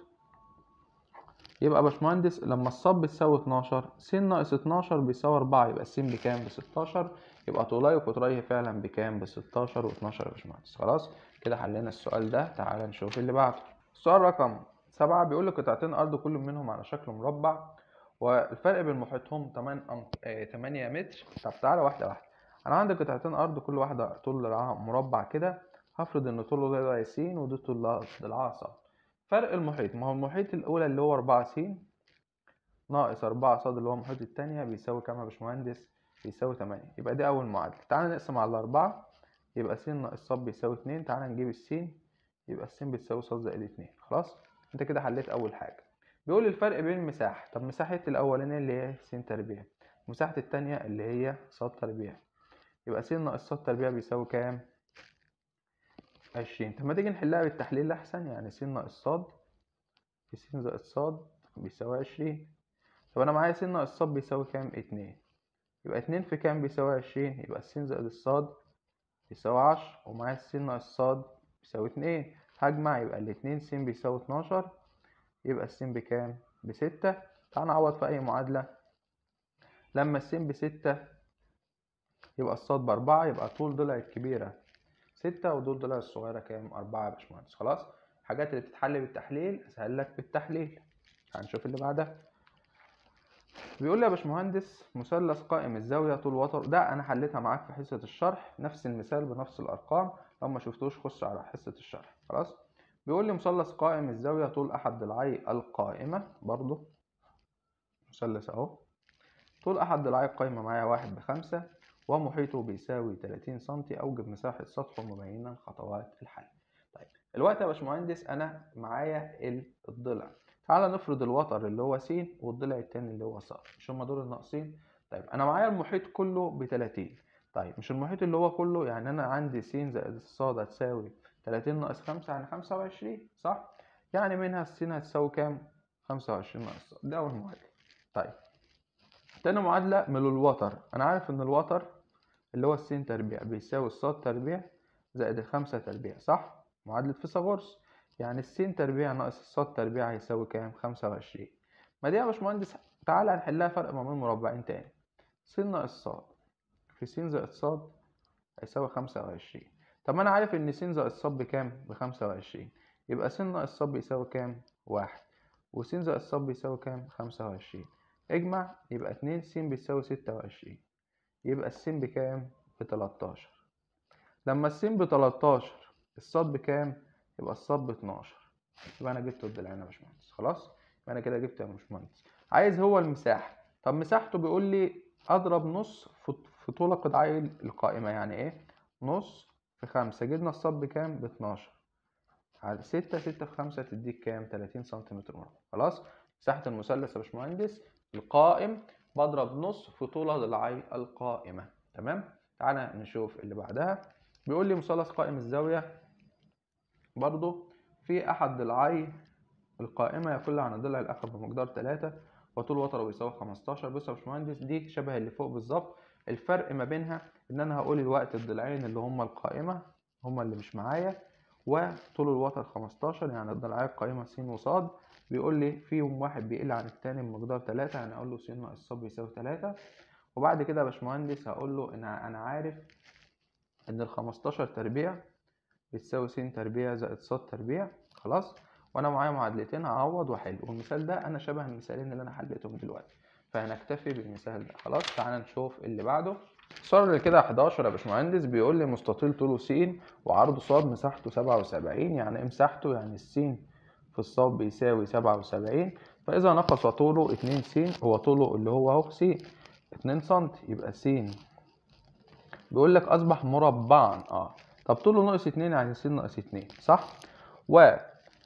يبقى باشمهندس لما الصاد بتساوي اتناشر س ناقص اتناشر بيساوي أربعة يبقى س بكام؟ بستاشر يبقى طولاي وقطريه فعلا بكام؟ بستاشر واتناشر يا باشمهندس خلاص كده حلينا السؤال ده تعالى نشوف اللي بعده السؤال رقم سبعة بيقول لك قطعتين أرض كل منهم على شكل مربع والفرق بين محيطهم 8 8 متر طب تعالى واحدة واحدة أنا عندي قطعتين أرض كل واحدة طول ضلعها مربع كده هفرض إن طوله ضلع س وده طول ضلعها ص فرق المحيط ما هو المحيط الأولى اللي هو 4 س ناقص 4 ص اللي هو المحيط التانية بيساوي كام يا باشمهندس؟ بيساوي 8 يبقى دي أول معادلة تعالى نقسم على الأربعة يبقى س ناقص ص بيساوي 2 تعالى نجيب السين يبقى الس بتساوي ص زائد 2 خلاص انت كده حليت اول حاجه بيقول الفرق بين المساحه طب مساحه الاولانيه اللي هي س تربيع مساحه التانية اللي هي ص تربيع يبقى س ناقص ص تربيع بيساوي كام عشرين طب ما تيجي نحلها بالتحليل احسن يعني س ناقص ص في س زائد ص بيساوي عشرين طب انا معايا س ناقص ص بيساوي كام اتنين يبقى اتنين في كام بيساوي عشرين يبقى الس زائد الصاد بيساوي عشرة ومعايا س ناقص ص بيساوي اتنين هجمع يبقى الاتنين س بيساوي اتناشر يبقى الس بكام؟ بستة تعال نعوض في أي معادلة لما الس بستة يبقى الصاد بأربعة يبقى طول ضلع الكبيرة ستة وطول ضلع الصغيرة كام؟ أربعة يا باشمهندس خلاص الحاجات اللي بتتحل بالتحليل أسهل لك بالتحليل هنشوف اللي بعدها بيقول لي يا باشمهندس مثلث قائم الزاوية طول وتر ده أنا حليتها معاك في حصة الشرح نفس المثال بنفس الأرقام لو ما شفتوش خش على حصة الشرح خلاص بيقول لي مثلث قائم الزاوية طول أحد ضلعي القائمة برضو مثلث أهو طول أحد ضلعي القائمة معايا واحد بخمسة ومحيطه بيساوي 30 سنتي أوجب مساحة سطحه مبينا خطوات الحل طيب الوقت يا باشمهندس أنا معايا الضلع تعالى نفرض الوتر اللي هو س والضلع التاني اللي هو ص مش هما دول الناقصين طيب أنا معايا المحيط كله ب 30 طيب مش المحيط اللي هو كله يعني أنا عندي س زائد الص هتساوي 30 ناقص 5 يعني 25 صح؟ يعني منها السين هتساوي كام؟ 25 ناقص ده أول معادلة طيب تاني معادلة من الوتر أنا عارف إن الوتر اللي هو السين تربيع بيساوي الصاد تربيع زائد الخمسة تربيع صح؟ معادلة فيثاغورس يعني السين تربيع ناقص الصاد تربيع هيساوي كام؟ 25 ما دي يا باشمهندس تعالى هنحلها فرق ما بين مربعين تاني س ناقص صاد في س زائد صاد هيساوي 25 طب ما انا عارف ان س زائد ص بكام بخمسة وعشرين يبقى س ناقص ص بيساوي كام واحد وس زائد ص بيساوي كام خمسة وعشرين اجمع يبقى اتنين س بيساوي ستة وعشرين يبقى الس بكام بتلاتاشر لما الس بتلاتاشر الصاد بكام يبقى الصاد باتناشر يبقى انا جبت الضلعين يا باشمهندس خلاص يبقى انا كده جبت يا باشمهندس عايز هو المساحة طب مساحته بيقول لي اضرب نص في طول قطعي القائمة يعني ايه نص في خمسة جبنا الصاد بكام؟ باتناشر على ستة ستة في خمسة تديك كام؟ تلاتين سنتيمتر مربع خلاص مساحة المثلث يا باشمهندس القائم بضرب نص في طول ضلعي القائمة تمام؟ تعالى نشوف اللي بعدها بيقول لي مثلث قائم الزاوية برضو في أحد ضلعي القائمة يقل عن الضلع الآخر بمقدار تلاتة وطول وتره بيساوي 15 بص يا باشمهندس دي شبه اللي فوق بالظبط الفرق ما بينها ان انا هقول الوقت الضلعين اللي هم القائمه هم اللي مش معايا وطول الوتر 15 يعني الضلعين القائمه س وص بيقول لي فيهم واحد بيقل عن التاني بمقدار 3 يعني اقول له س ناقص ص بيساوي 3 وبعد كده يا باشمهندس هقول له ان انا عارف ان ال 15 تربيع بتساوي س تربيع زائد ص تربيع خلاص وانا معايا معادلتين هعوض واحل والمثال ده انا شبه المثالين اللي انا حليتهم دلوقتي فهنكتفي بالمثال ده خلاص تعالى نشوف اللي بعده السؤال اللي كده 11 يا باشمهندس بيقول لي مستطيل طوله س وعرضه ص مساحته 77 يعني ايه مساحته يعني السين في الصاد بيساوي 77 فاذا نقص طوله 2 س هو طوله اللي هو اهو س 2 سم يبقى س بيقول لك اصبح مربعا اه طب طوله ناقص 2 يعني س ناقص 2 صح و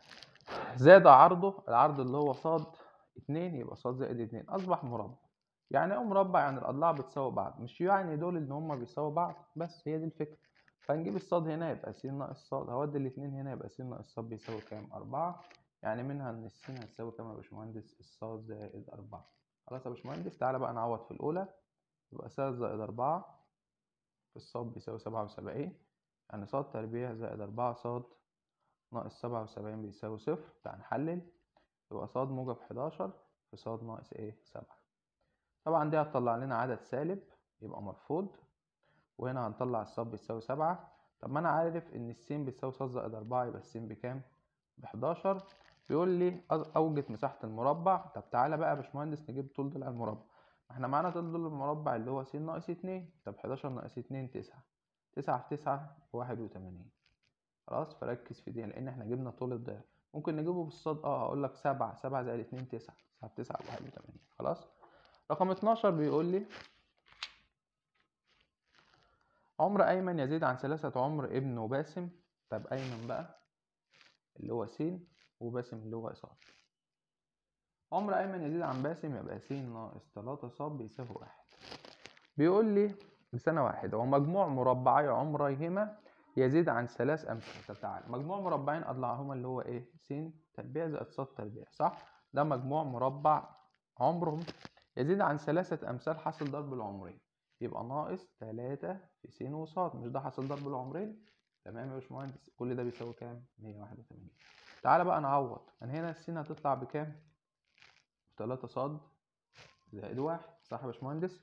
زاد عرضه العرض اللي هو صاد 2 يبقى صاد زائد 2 اصبح مربع يعني ايه مربع يعني الاضلاع بتساوي بعض مش يعني دول ان هما بيساوي بعض بس هي دي الفكره فنجيب الصاد هنا يبقى س ناقص صاد هودي الاتنين هنا يبقى س ناقص صاد بيساوي كام 4 يعني منها ان الس هتساوي كام يا باشمهندس الصاد زائد 4 خلاص يا باشمهندس تعالى بقى نعوض في الاولى يبقى س زائد 4 في الصاد بيساوي 77 يعني صاد تربيع زائد 4 صاد ناقص 77 بيساوي صفر تعال نحلل يبقى صاد موجب 11 في صاد ناقص ايه 7 طبعا دي هتطلع لنا عدد سالب يبقى مرفوض وهنا هنطلع الصاد بيساوي 7 طب ما انا عارف ان السين بتساوي صاد زائد 4 يبقى السين بكام ب 11 بيقول لي اوجد مساحه المربع طب تعالى بقى يا باشمهندس نجيب طول ضلع المربع احنا معانا طول ضلع المربع اللي هو س ناقص 2 طب 11 ناقص 2 9 9 في 9 81 خلاص فركز في دي لان احنا جبنا طول الضلع ممكن نجيبه بالصاد اه هقول لك 7 7 زائد 2 9 9 في 9 81 خلاص رقم 12 بيقول لي عمر ايمن يزيد عن ثلاثة عمر ابنه باسم طب ايمن بقى اللي هو س وباسم اللي هو ص عمر ايمن يزيد عن باسم يبقى س ناقص 3 ص بيساوي واحد بيقول لي لسنة واحدة ومجموع مربعي عمريهما يزيد عن ثلاث أمثلة طب تعالى مجموع مربعين أضلاعهما اللي هو إيه س تربيع زائد ص تربيع صح ده مجموع مربع عمرهم يزيد عن ثلاثة أمثال حاصل ضرب العمرين يبقى ناقص تلاتة في س وص مش ده حاصل ضرب العمرين تمام يا باشمهندس كل ده بيساوي كام 181 تعالى بقى نعوض من هنا الس هتطلع بكام 3 ص زائد واحد صح يا باشمهندس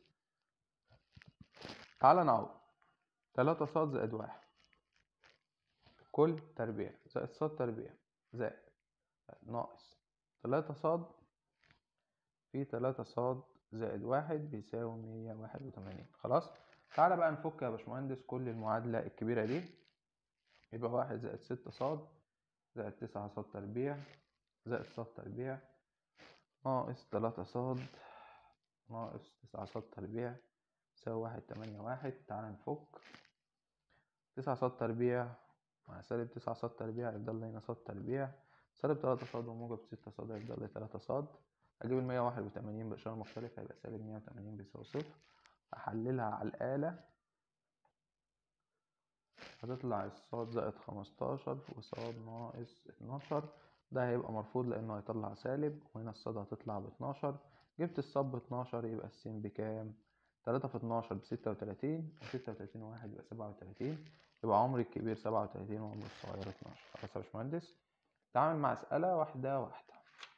تعالى نعوض 3 ص زائد واحد كل تربيع زائد ص تربيع زائد ناقص تلاتة ص في تلاتة ص زائد واحد بيساوي مية واحد وتمانين خلاص تعالى بقى نفك يا باشمهندس كل المعادلة الكبيرة دي يبقى واحد زائد ستة ص زائد تسعة ص تربيع زائد ص تربيع ناقص تلاتة ص ناقص تسعة ص تربيع يساوي واحد تمانية واحد تعالى نفك تسعة ص تربيع مع سالب تسعة ص تربيع يفضل لي هنا ص تربيع سالب تلاتة ص وموجب ستة ص يفضل لي تلاتة ص أجيب المية واحد وتمانين بإشارة مختلفة يبقى سالب مية وتمانين بيساوي صفر أحللها على الآلة هتطلع الصاد زائد خمستاشر وصاد ناقص اتناشر ده هيبقى مرفوض لأنه هيطلع سالب وهنا الصاد هتطلع باتناشر جبت الصاد باتناشر يبقى السين بكام؟ تلاتة في اتناشر بستة وتلاتين وستة وتلاتين واحد يبقى سبعة وتلاتين يبقى عمري الكبير سبعة وتلاتين وعمري الصغير اتناشر خلاص يا باشمهندس تعامل مع مسألة واحدة واحدة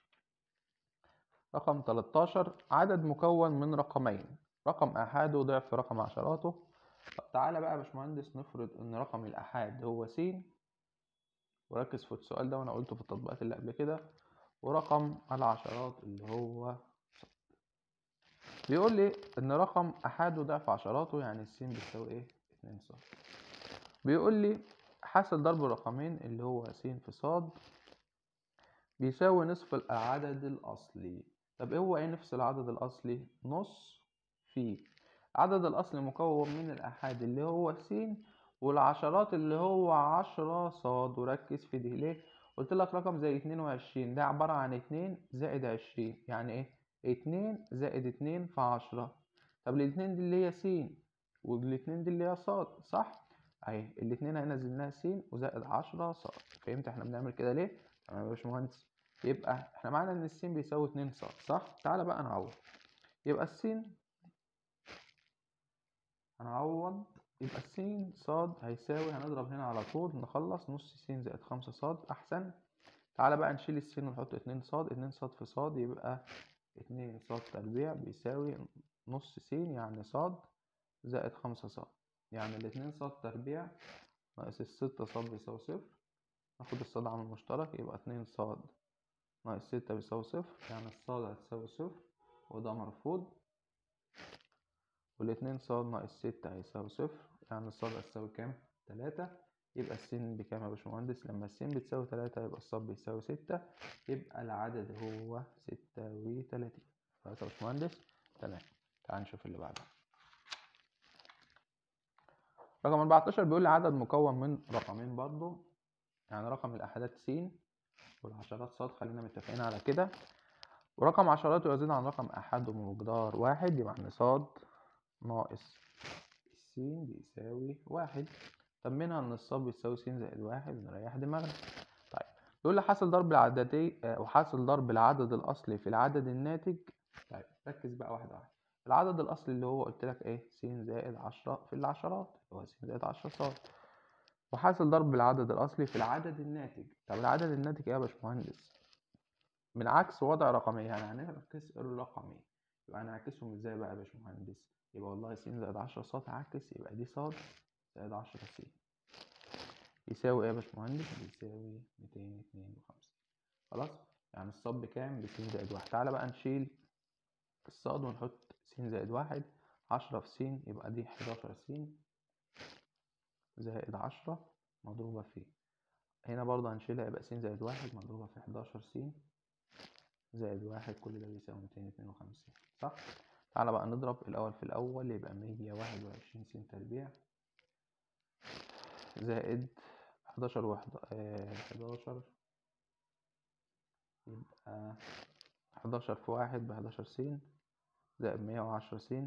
رقم 13 عدد مكون من رقمين رقم أحاده ضعف رقم عشراته طب تعالى بقى يا باشمهندس نفرض إن رقم الأحاد هو س وركز في السؤال ده وأنا قلته في التطبيقات اللي قبل كده ورقم العشرات اللي هو ص بيقول لي إن رقم أحاده ضعف عشراته يعني السين بتساوي إيه؟ اتنين ص بيقول لي حاصل ضرب الرقمين اللي هو س في ص بيساوي نصف العدد الأصلي طب ايه هو ايه نفس العدد الأصلي؟ نص في عدد الأصلي مكون من الأحاد اللي هو س والعشرات اللي هو عشرة ص وركز في دي ليه؟ قلت لك رقم زي اتنين وعشرين ده عبارة عن اتنين زائد عشرين يعني ايه؟ اتنين زائد اتنين في عشرة طب الاتنين دي اللي هي س والاتنين دي اللي هي ص صح؟ اهي الاتنين هنا نزلناها س وزائد عشرة ص فهمت احنا بنعمل كده ليه؟ تمام يا باشمهندس يبقى احنا معانا ان السين بيساوي اتنين صاد صح تعالى بقى نعوض يبقى السين هنعوض يبقى السين صاد هيساوي هنضرب هنا على طول نخلص نص س زائد خمسة صاد أحسن تعالى بقى نشيل السين ونحط اتنين صاد اتنين صاد في صاد يبقى اتنين صاد تربيع بيساوي نص س يعني صاد زائد خمسة صاد يعني الاتنين صاد تربيع ناقص الستة صاد بيساوي صفر ناخد الصاد عامل مشترك يبقى اتنين صاد ناقص ستة بيساوي صفر يعني الصاد هتساوي صفر وده مرفوض والاتنين صاد ناقص ستة هيساوي صفر يعني الصاد هتساوي كام؟ تلاتة يبقى السين بكام يا باشمهندس؟ لما السين بتساوي تلاتة يبقى الصاد بيساوي ستة يبقى العدد هو ستة وتلاتين خلاص يا باشمهندس؟ تمام تعال نشوف اللي بعده رقم 14 بيقول لي عدد مكون من رقمين برضو يعني رقم الأحداث س والعشرات صاد خلينا متفقين على كده ورقم عشراته يزيد عن رقم أحد بمقدار واحد يعني صاد ناقص السين بيساوي واحد طب منها إن الصاد بيساوي س زائد واحد نريح دماغنا طيب بيقول لي حاصل ضرب العددي وحاصل ضرب العدد الأصلي في العدد الناتج طيب ركز بقى واحدة واحدة العدد الأصلي اللي هو قلت لك إيه س زائد عشرة في العشرات اللي هو س زائد عشرة صاد وحاصل ضرب العدد الأصلي في العدد الناتج طب العدد الناتج إيه يا باشمهندس من عكس وضع رقمي يعني هنعكس الرقمي يبقى هنعكسهم ازاي بقى يا باشمهندس يبقى والله س زائد عشرة صاد عكس يبقى دي صاد زائد عشرة س يساوي ايه يا باشمهندس بيساوي ميتين اتنين وخمسين خلاص يعني الصاد بكام بس زائد واحد تعالى بقى نشيل الصاد ونحط س زائد واحد عشرة في س يبقى دي حداشر س زائد عشرة مضروبة في هنا برضه هنشيلها يبقى س زائد واحد مضروبة في حداشر س زائد واحد كل ده بيساوي ميتين اتنين وخمسين صح؟ تعالى بقى نضرب الأول في الأول يبقى مية واحد وعشرين س تربيع زائد حداشر واحد حداشر يبقى حداشر في واحد بحداشر س زائد مية وعشرة س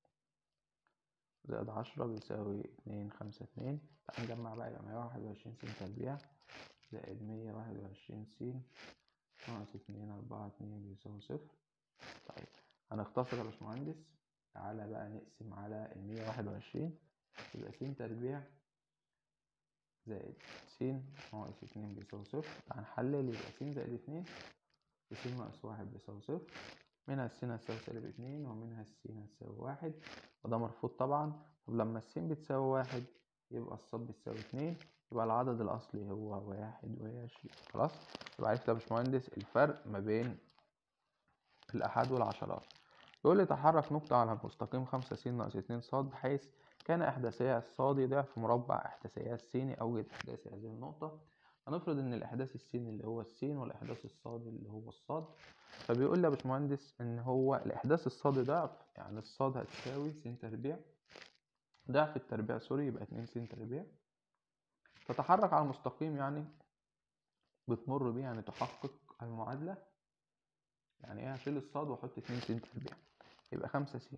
زائد عشرة بيساوي اتنين خمسة اتنين تعال نجمع بقى يبقى مية واحد وعشرين س تربيع زائد مية واحد وعشرين س ناقص اتنين أربعة اتنين بيساوي صفر طيب هنختصر يا باشمهندس تعالى بقى نقسم على المية واحد وعشرين يبقى س تربيع زائد س ناقص اتنين بيساوي صفر هنحلل يبقى س زائد اتنين وس ناقص واحد بيساوي صفر منها الس هتساوي سالب اتنين ومنها الس هتساوي واحد وده مرفوض طبعا طب لما الس بتساوي واحد يبقى الصاد بتساوي اتنين يبقى العدد الأصلي هو واحد وعشرين خلاص يبقى عرفت يا باشمهندس الفرق ما بين الأحاد والعشرات يقول لي تحرك نقطة على مستقيم خمسة س ناقص اتنين ص بحيث كان إحداثيها الصادي ضعف مربع إحداثيها السيني أوجد إحداث هذه النقطة هنفرض إن الإحداث السيني اللي هو السين والإحداث الصادي اللي هو الصاد فبيقول لي يا باشمهندس إن هو الإحداث الصادي ضعف يعني الصاد هتساوي س تربيع ضعف التربيع سوري يبقى اتنين س تربيع تتحرك على المستقيم يعني بتمر بيه يعني تحقق المعادلة يعني ايه هشيل الصاد واحط اتنين س تربيع يبقى خمسة س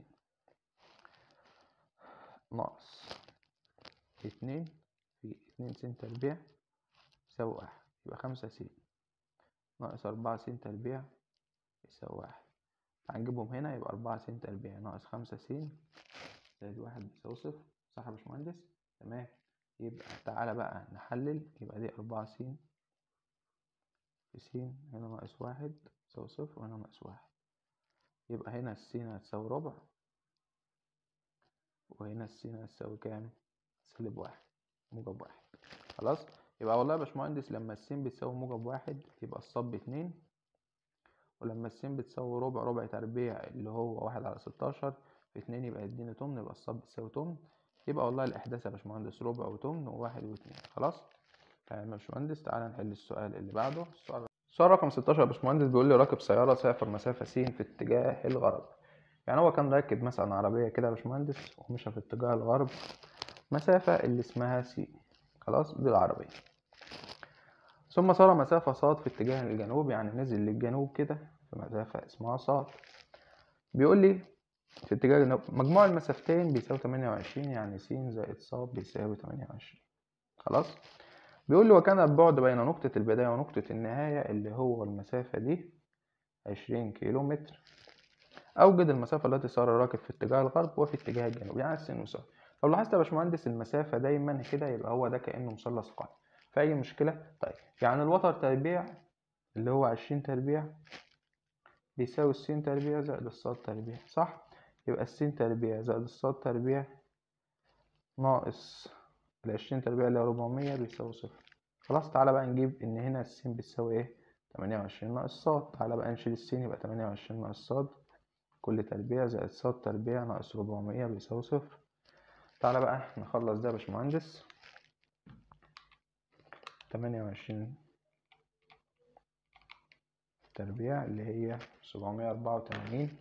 ناقص اتنين في اتنين س تربيع يساوي واحد يبقى خمسة س ناقص أربعة س تربيع يساوي واحد هنجيبهم هنا يبقى أربعة س تربيع ناقص خمسة س زائد واحد بيساوي صفر صح يا باشمهندس تمام يبقى تعالى بقى نحلل يبقى دي أربعة س في س هنا ناقص واحد يساوي صفر وهنا ناقص واحد يبقى هنا السين هتساوي ربع وهنا السين هتساوي كام؟ سالب واحد موجب واحد خلاص يبقى والله يا باشمهندس لما السين بتساوي موجب واحد يبقى الصاد باتنين ولما السين بتساوي ربع ربع تربيع اللي هو واحد على ستاشر في اتنين يبقى يديني تمن يبقى الصاد بتساوي تمن يبقى والله الإحداث يا باشمهندس ربع وتمن وواحد واتنين خلاص تمام يا باشمهندس تعالى نحل السؤال اللي بعده السؤال السؤال رقم 16 يا باشمهندس بيقول لي راكب سيارة سافر مسافة س في اتجاه الغرب يعني هو كان راكب مثلا عربية كده يا باشمهندس ومشى في اتجاه الغرب مسافة اللي اسمها س خلاص دي العربية ثم صار مسافة صاد في اتجاه الجنوب يعني نزل للجنوب كده في مسافة اسمها صاد بيقول لي في اتجاه الجنوب مجموع المسافتين بيساوي 28 يعني س زائد ص بيساوي 28 خلاص بيقول لي وكان البعد بين نقطة البداية ونقطة النهاية اللي هو المسافة دي عشرين كيلو متر أوجد المسافة التي سار الراكب في اتجاه الغرب وفي اتجاه الجنوب يعني السينوسويد لو لاحظت يا باشمهندس المسافة دايما كده يبقى هو ده كأنه مثلث قائم في أي مشكلة؟ طيب يعني الوتر تربيع اللي هو عشرين تربيع بيساوي السين تربيع زائد الصاد تربيع صح؟ يبقى السين تربيع زائد الصاد تربيع ناقص العشرين تربيع اللي هي ربعمية بيساوي صفر خلاص تعالى بقى نجيب إن هنا السين بتساوي إيه؟ تمانية وعشرين ناقص صاد تعالى بقى نشيل السين يبقى تمانية وعشرين ناقص صاد كل تربيع زائد صاد تربيع ناقص ربعمية بيساوي صفر تعالى بقى نخلص ده يا باشمهندس تمانية وعشرين تربيع اللي هي سبعمية أربعة وتمانين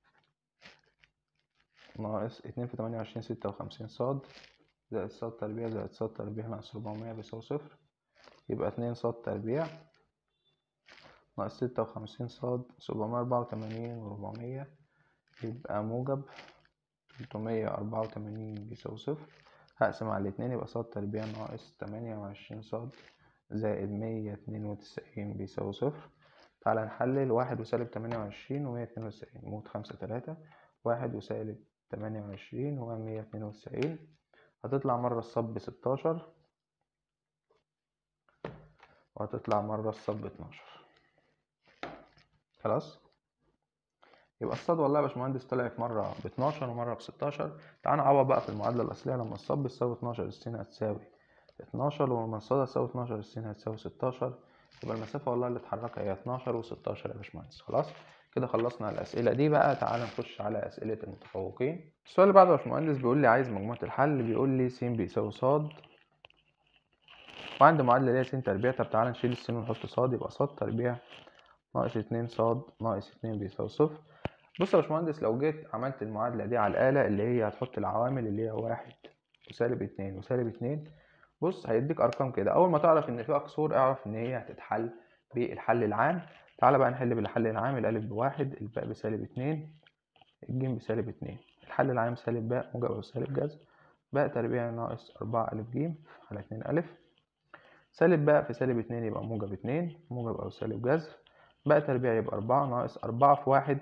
ناقص اتنين في تمانية وعشرين ستة وخمسين صاد زائد صاد تربيع زائد صاد تربيع ناقص ربعمية بيساوي صفر يبقى اتنين صاد تربيع ناقص ستة وخمسين صاد سبعمية أربعة وتمانين وربعمية يبقى موجب تلتمية أربعة وتمانين بيساوي صفر هقسم على الاتنين يبقى صاد تربيع ناقص تمانية وعشرين صاد زائد مية اتنين وتسعين بيساوي صفر تعالى نحلل واحد وسالب تمانية وعشرين ومية اتنين وتسعين موت خمسة تلاتة واحد وسالب تمانية وعشرين ومية اتنين وتسعين هتطلع مرة الصب بستاشر وهتطلع مرة الصب باتناشر خلاص يبقى الصاد والله يا باشمهندس طلعت مرة باتناشر ومرة بستاشر تعالى نعوض بقى في المعادلة الأصلية لما الصاد بتساوي اتناشر السين هتساوي اتناشر ولما الصاد هتساوي اتناشر السين هتساوي ستاشر يبقى المسافة والله اللي اتحركها هي اتناشر وستاشر يا باشمهندس خلاص كده خلصنا الأسئلة دي بقى تعالى نخش على أسئلة المتفوقين السؤال اللي بعده يا باشمهندس بيقول لي عايز مجموعة الحل بيقول لي س بيساوي صاد وعندي معادلة اللي هي س تربيع طب تعالى نشيل السين ونحط صاد يبقى صاد تربيع ناقص اتنين صاد ناقص اتنين بيساوي صفر بص يا باشمهندس لو جيت عملت المعادلة دي على الآلة اللي هي هتحط العوامل اللي هي واحد وسالب اتنين وسالب اتنين بص هيديك أرقام كده أول ما تعرف إن في أكسور اعرف إن هي هتتحل بالحل العام تعالى بقى نحل بالحل العام الألف بواحد الباء بسالب اتنين الجيم بسالب اتنين الحل العام سالب باء موجب أو سالب جذر باء تربيع ناقص أربعة ألف جيم على اتنين ألف سالب باء في سالب اتنين يبقى موجب اتنين موجب أو سالب جذر باء تربيع يبقى أربعة ناقص أربعة في واحد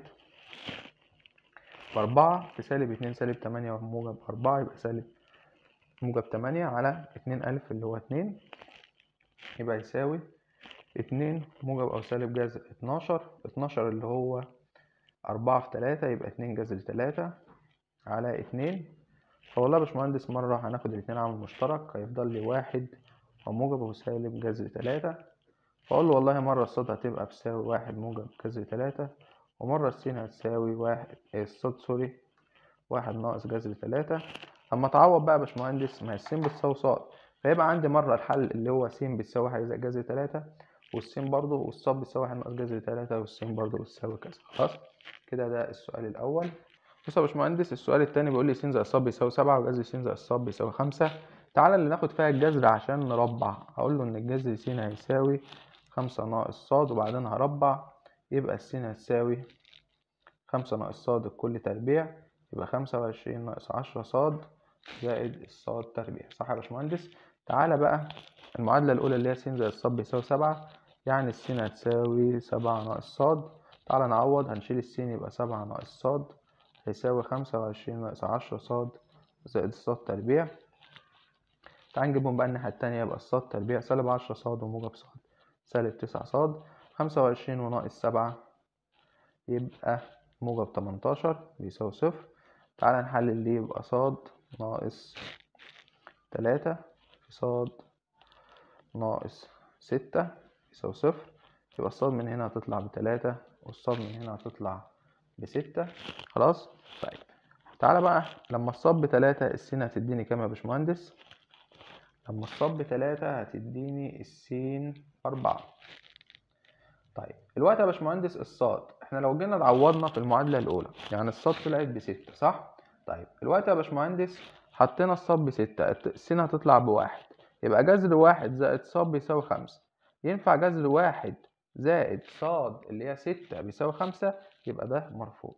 بأربعة في سالب اتنين سالب تمانية وموجب أربعة يبقى سالب موجب تمانية على اتنين ألف اللي هو اتنين يبقى يساوي اتنين موجب أو سالب جذر اتناشر اتناشر اللي هو أربعة في تلاتة يبقى اتنين جذر تلاتة على اتنين فوالله يا باشمهندس مرة هناخد الاتنين عامل مشترك هيفضل لي واحد وموجب وسالب جذر تلاتة فأقول له والله مرة الصاد هتبقى بتساوي واحد موجب جذر تلاتة ومرة السين هتساوي واحد الصاد سوري واحد ناقص جذر تلاتة أما تعوض بقى يا باشمهندس ما هي السين بتساوي صاد فيبقى عندي مرة الحل اللي هو س بتساوي واحد زائد جذر تلاتة والسين برضه والصاد بتساوي واحد ناقص جذر تلاتة والسين برضه بتساوي كذا خلاص كده ده السؤال الأول بص يا باشمهندس السؤال التاني بيقول لي س زائد ص بيساوي سبعة وجذر س زائد ص بيساوي خمسة تعالى اللي ناخد فيها الجذر عشان نربع هقول له إن الجذر س هيساوي خمسة ناقص ص وبعدين هربع يبقى الس هتساوي خمسة ناقص ص الكل تربيع يبقى خمسة وعشرين ناقص عشرة ص زائد الصاد تربيع صح يا باشمهندس تعالى بقى المعادلة الأولى اللي هي س زائد ص بيساوي سبعة يعني الس هتساوي سبعة ناقص ص تعالى نعوض هنشيل السين يبقى سبعة ناقص ص هيساوي خمسة وعشرين ناقص عشرة ص زائد الصاد تربيع تعال نجيبهم بقى الناحية التانية يبقى الصاد تربيع سالب عشرة ص وموجب ص سالب تسعة ص خمسة وعشرين وناقص سبعة يبقى موجب تمنتاشر بيساوي صفر تعالى نحلل دي يبقى ص ناقص تلاتة في ص ناقص ستة يساوي صفر يبقى الصاد من هنا هتطلع بتلاتة والصاد من هنا هتطلع بستة خلاص طيب تعالى بقى لما الصاد بتلاتة السين هتديني كام يا باشمهندس لما الصاد بتلاتة هتديني السين أربعة طيب الوقت يا باشمهندس الصاد احنا لو جينا عوضنا في المعادلة الأولى يعني الصاد طلعت بستة صح؟ طيب الوقت يا باشمهندس حطينا الصاد بستة السين هتطلع بواحد يبقى جذر واحد زائد صاد بيساوي خمسة ينفع جذر واحد زائد صاد اللي هي ستة بيساوي خمسة يبقى ده مرفوض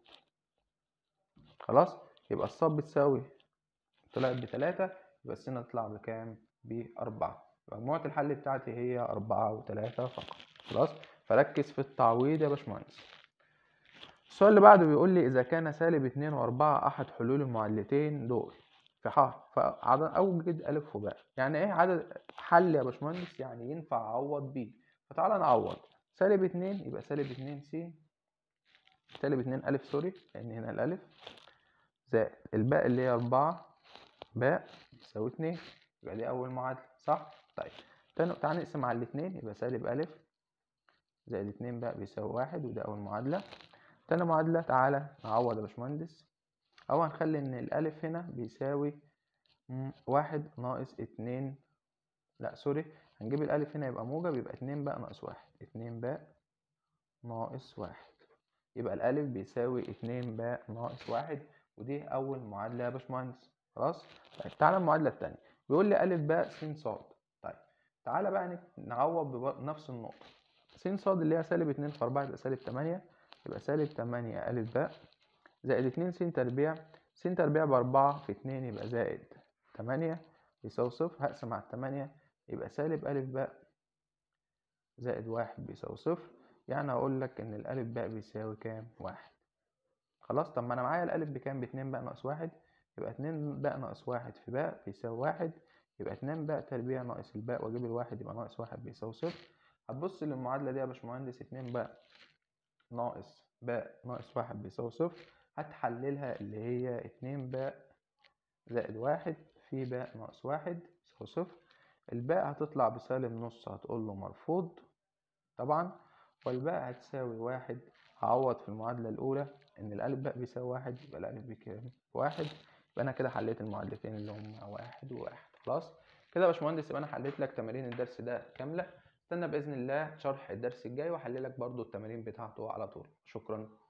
خلاص يبقى الصاد بتساوي طلعت بتلاتة يبقى السين هتطلع بكام؟ بأربعة مجموعة الحل بتاعتي هي أربعة وتلاتة فقط خلاص فركز في التعويض يا باشمهندس السؤال اللي بعده بيقول لي إذا كان سالب اتنين وأربعة أحد حلول المعادلتين دول في ح فعدد أوجد ألف وباء يعني إيه عدد حل يا باشمهندس يعني ينفع أعوض بيه فتعالى نعوض سالب اتنين يبقى سالب اتنين س سالب اتنين ألف سوري لأن هنا الألف زائد الباء اللي هي أربعة باء يساوي اتنين يبقى دي أول معادلة صح؟ طيب تاني تعالى نقسم على الاتنين يبقى سالب ألف زائد اتنين باء بيساوي واحد وده أول معادلة تاني معادلة تعالى نعوض يا باشمهندس أو هنخلي إن الألف هنا بيساوي واحد ناقص اتنين لأ سوري هنجيب الألف هنا يبقى موجب يبقى اتنين باء ناقص واحد اتنين باء ناقص واحد يبقى الألف بيساوي اتنين باء ناقص واحد ودي أول معادلة يا باشمهندس خلاص طيب تعالى المعادلة التانية بيقول لي ألف باء س ص طيب تعالى بقى نعوض بنفس النقطة س ص اللي هي سالب اتنين في أربعة يبقى سالب تمانية يبقى سالب تمانية ألف باء زائد اتنين س تربيع س تربيع بأربعة في اتنين يبقى زائد تمانية يساوي صفر هقسم على التمانية يبقى سالب ألف باء زائد واحد بيساوي صفر يعني هقول لك إن الألف باء بيساوي كام؟ واحد خلاص طب ما أنا معايا الألف بكام؟ باتنين باء ناقص واحد يبقى اتنين باء ناقص واحد في باء بيساوي واحد يبقى اتنين باء تربيع ناقص الباء وأجيب الواحد يبقى ناقص واحد بيساوي صفر هتبص للمعادلة دي يا باشمهندس اتنين باء ناقص باء ناقص واحد بيساوي صفر هتحللها اللي هي اتنين باء زائد واحد في باء ناقص واحد يساوي صفر الباء هتطلع بسالب نص هتقول له مرفوض طبعا والباء هتساوي واحد هعوض في المعادلة الأولى إن الألف باء بيساوي واحد يبقى الألف بكام؟ واحد يبقى أنا كده حليت المعادلتين اللي هما واحد وواحد خلاص كده يا باشمهندس يبقى أنا حليت لك تمارين الدرس ده كاملة استنى بإذن الله شرح الدرس الجاي وأحللك برضو التمارين بتاعته على طول شكرا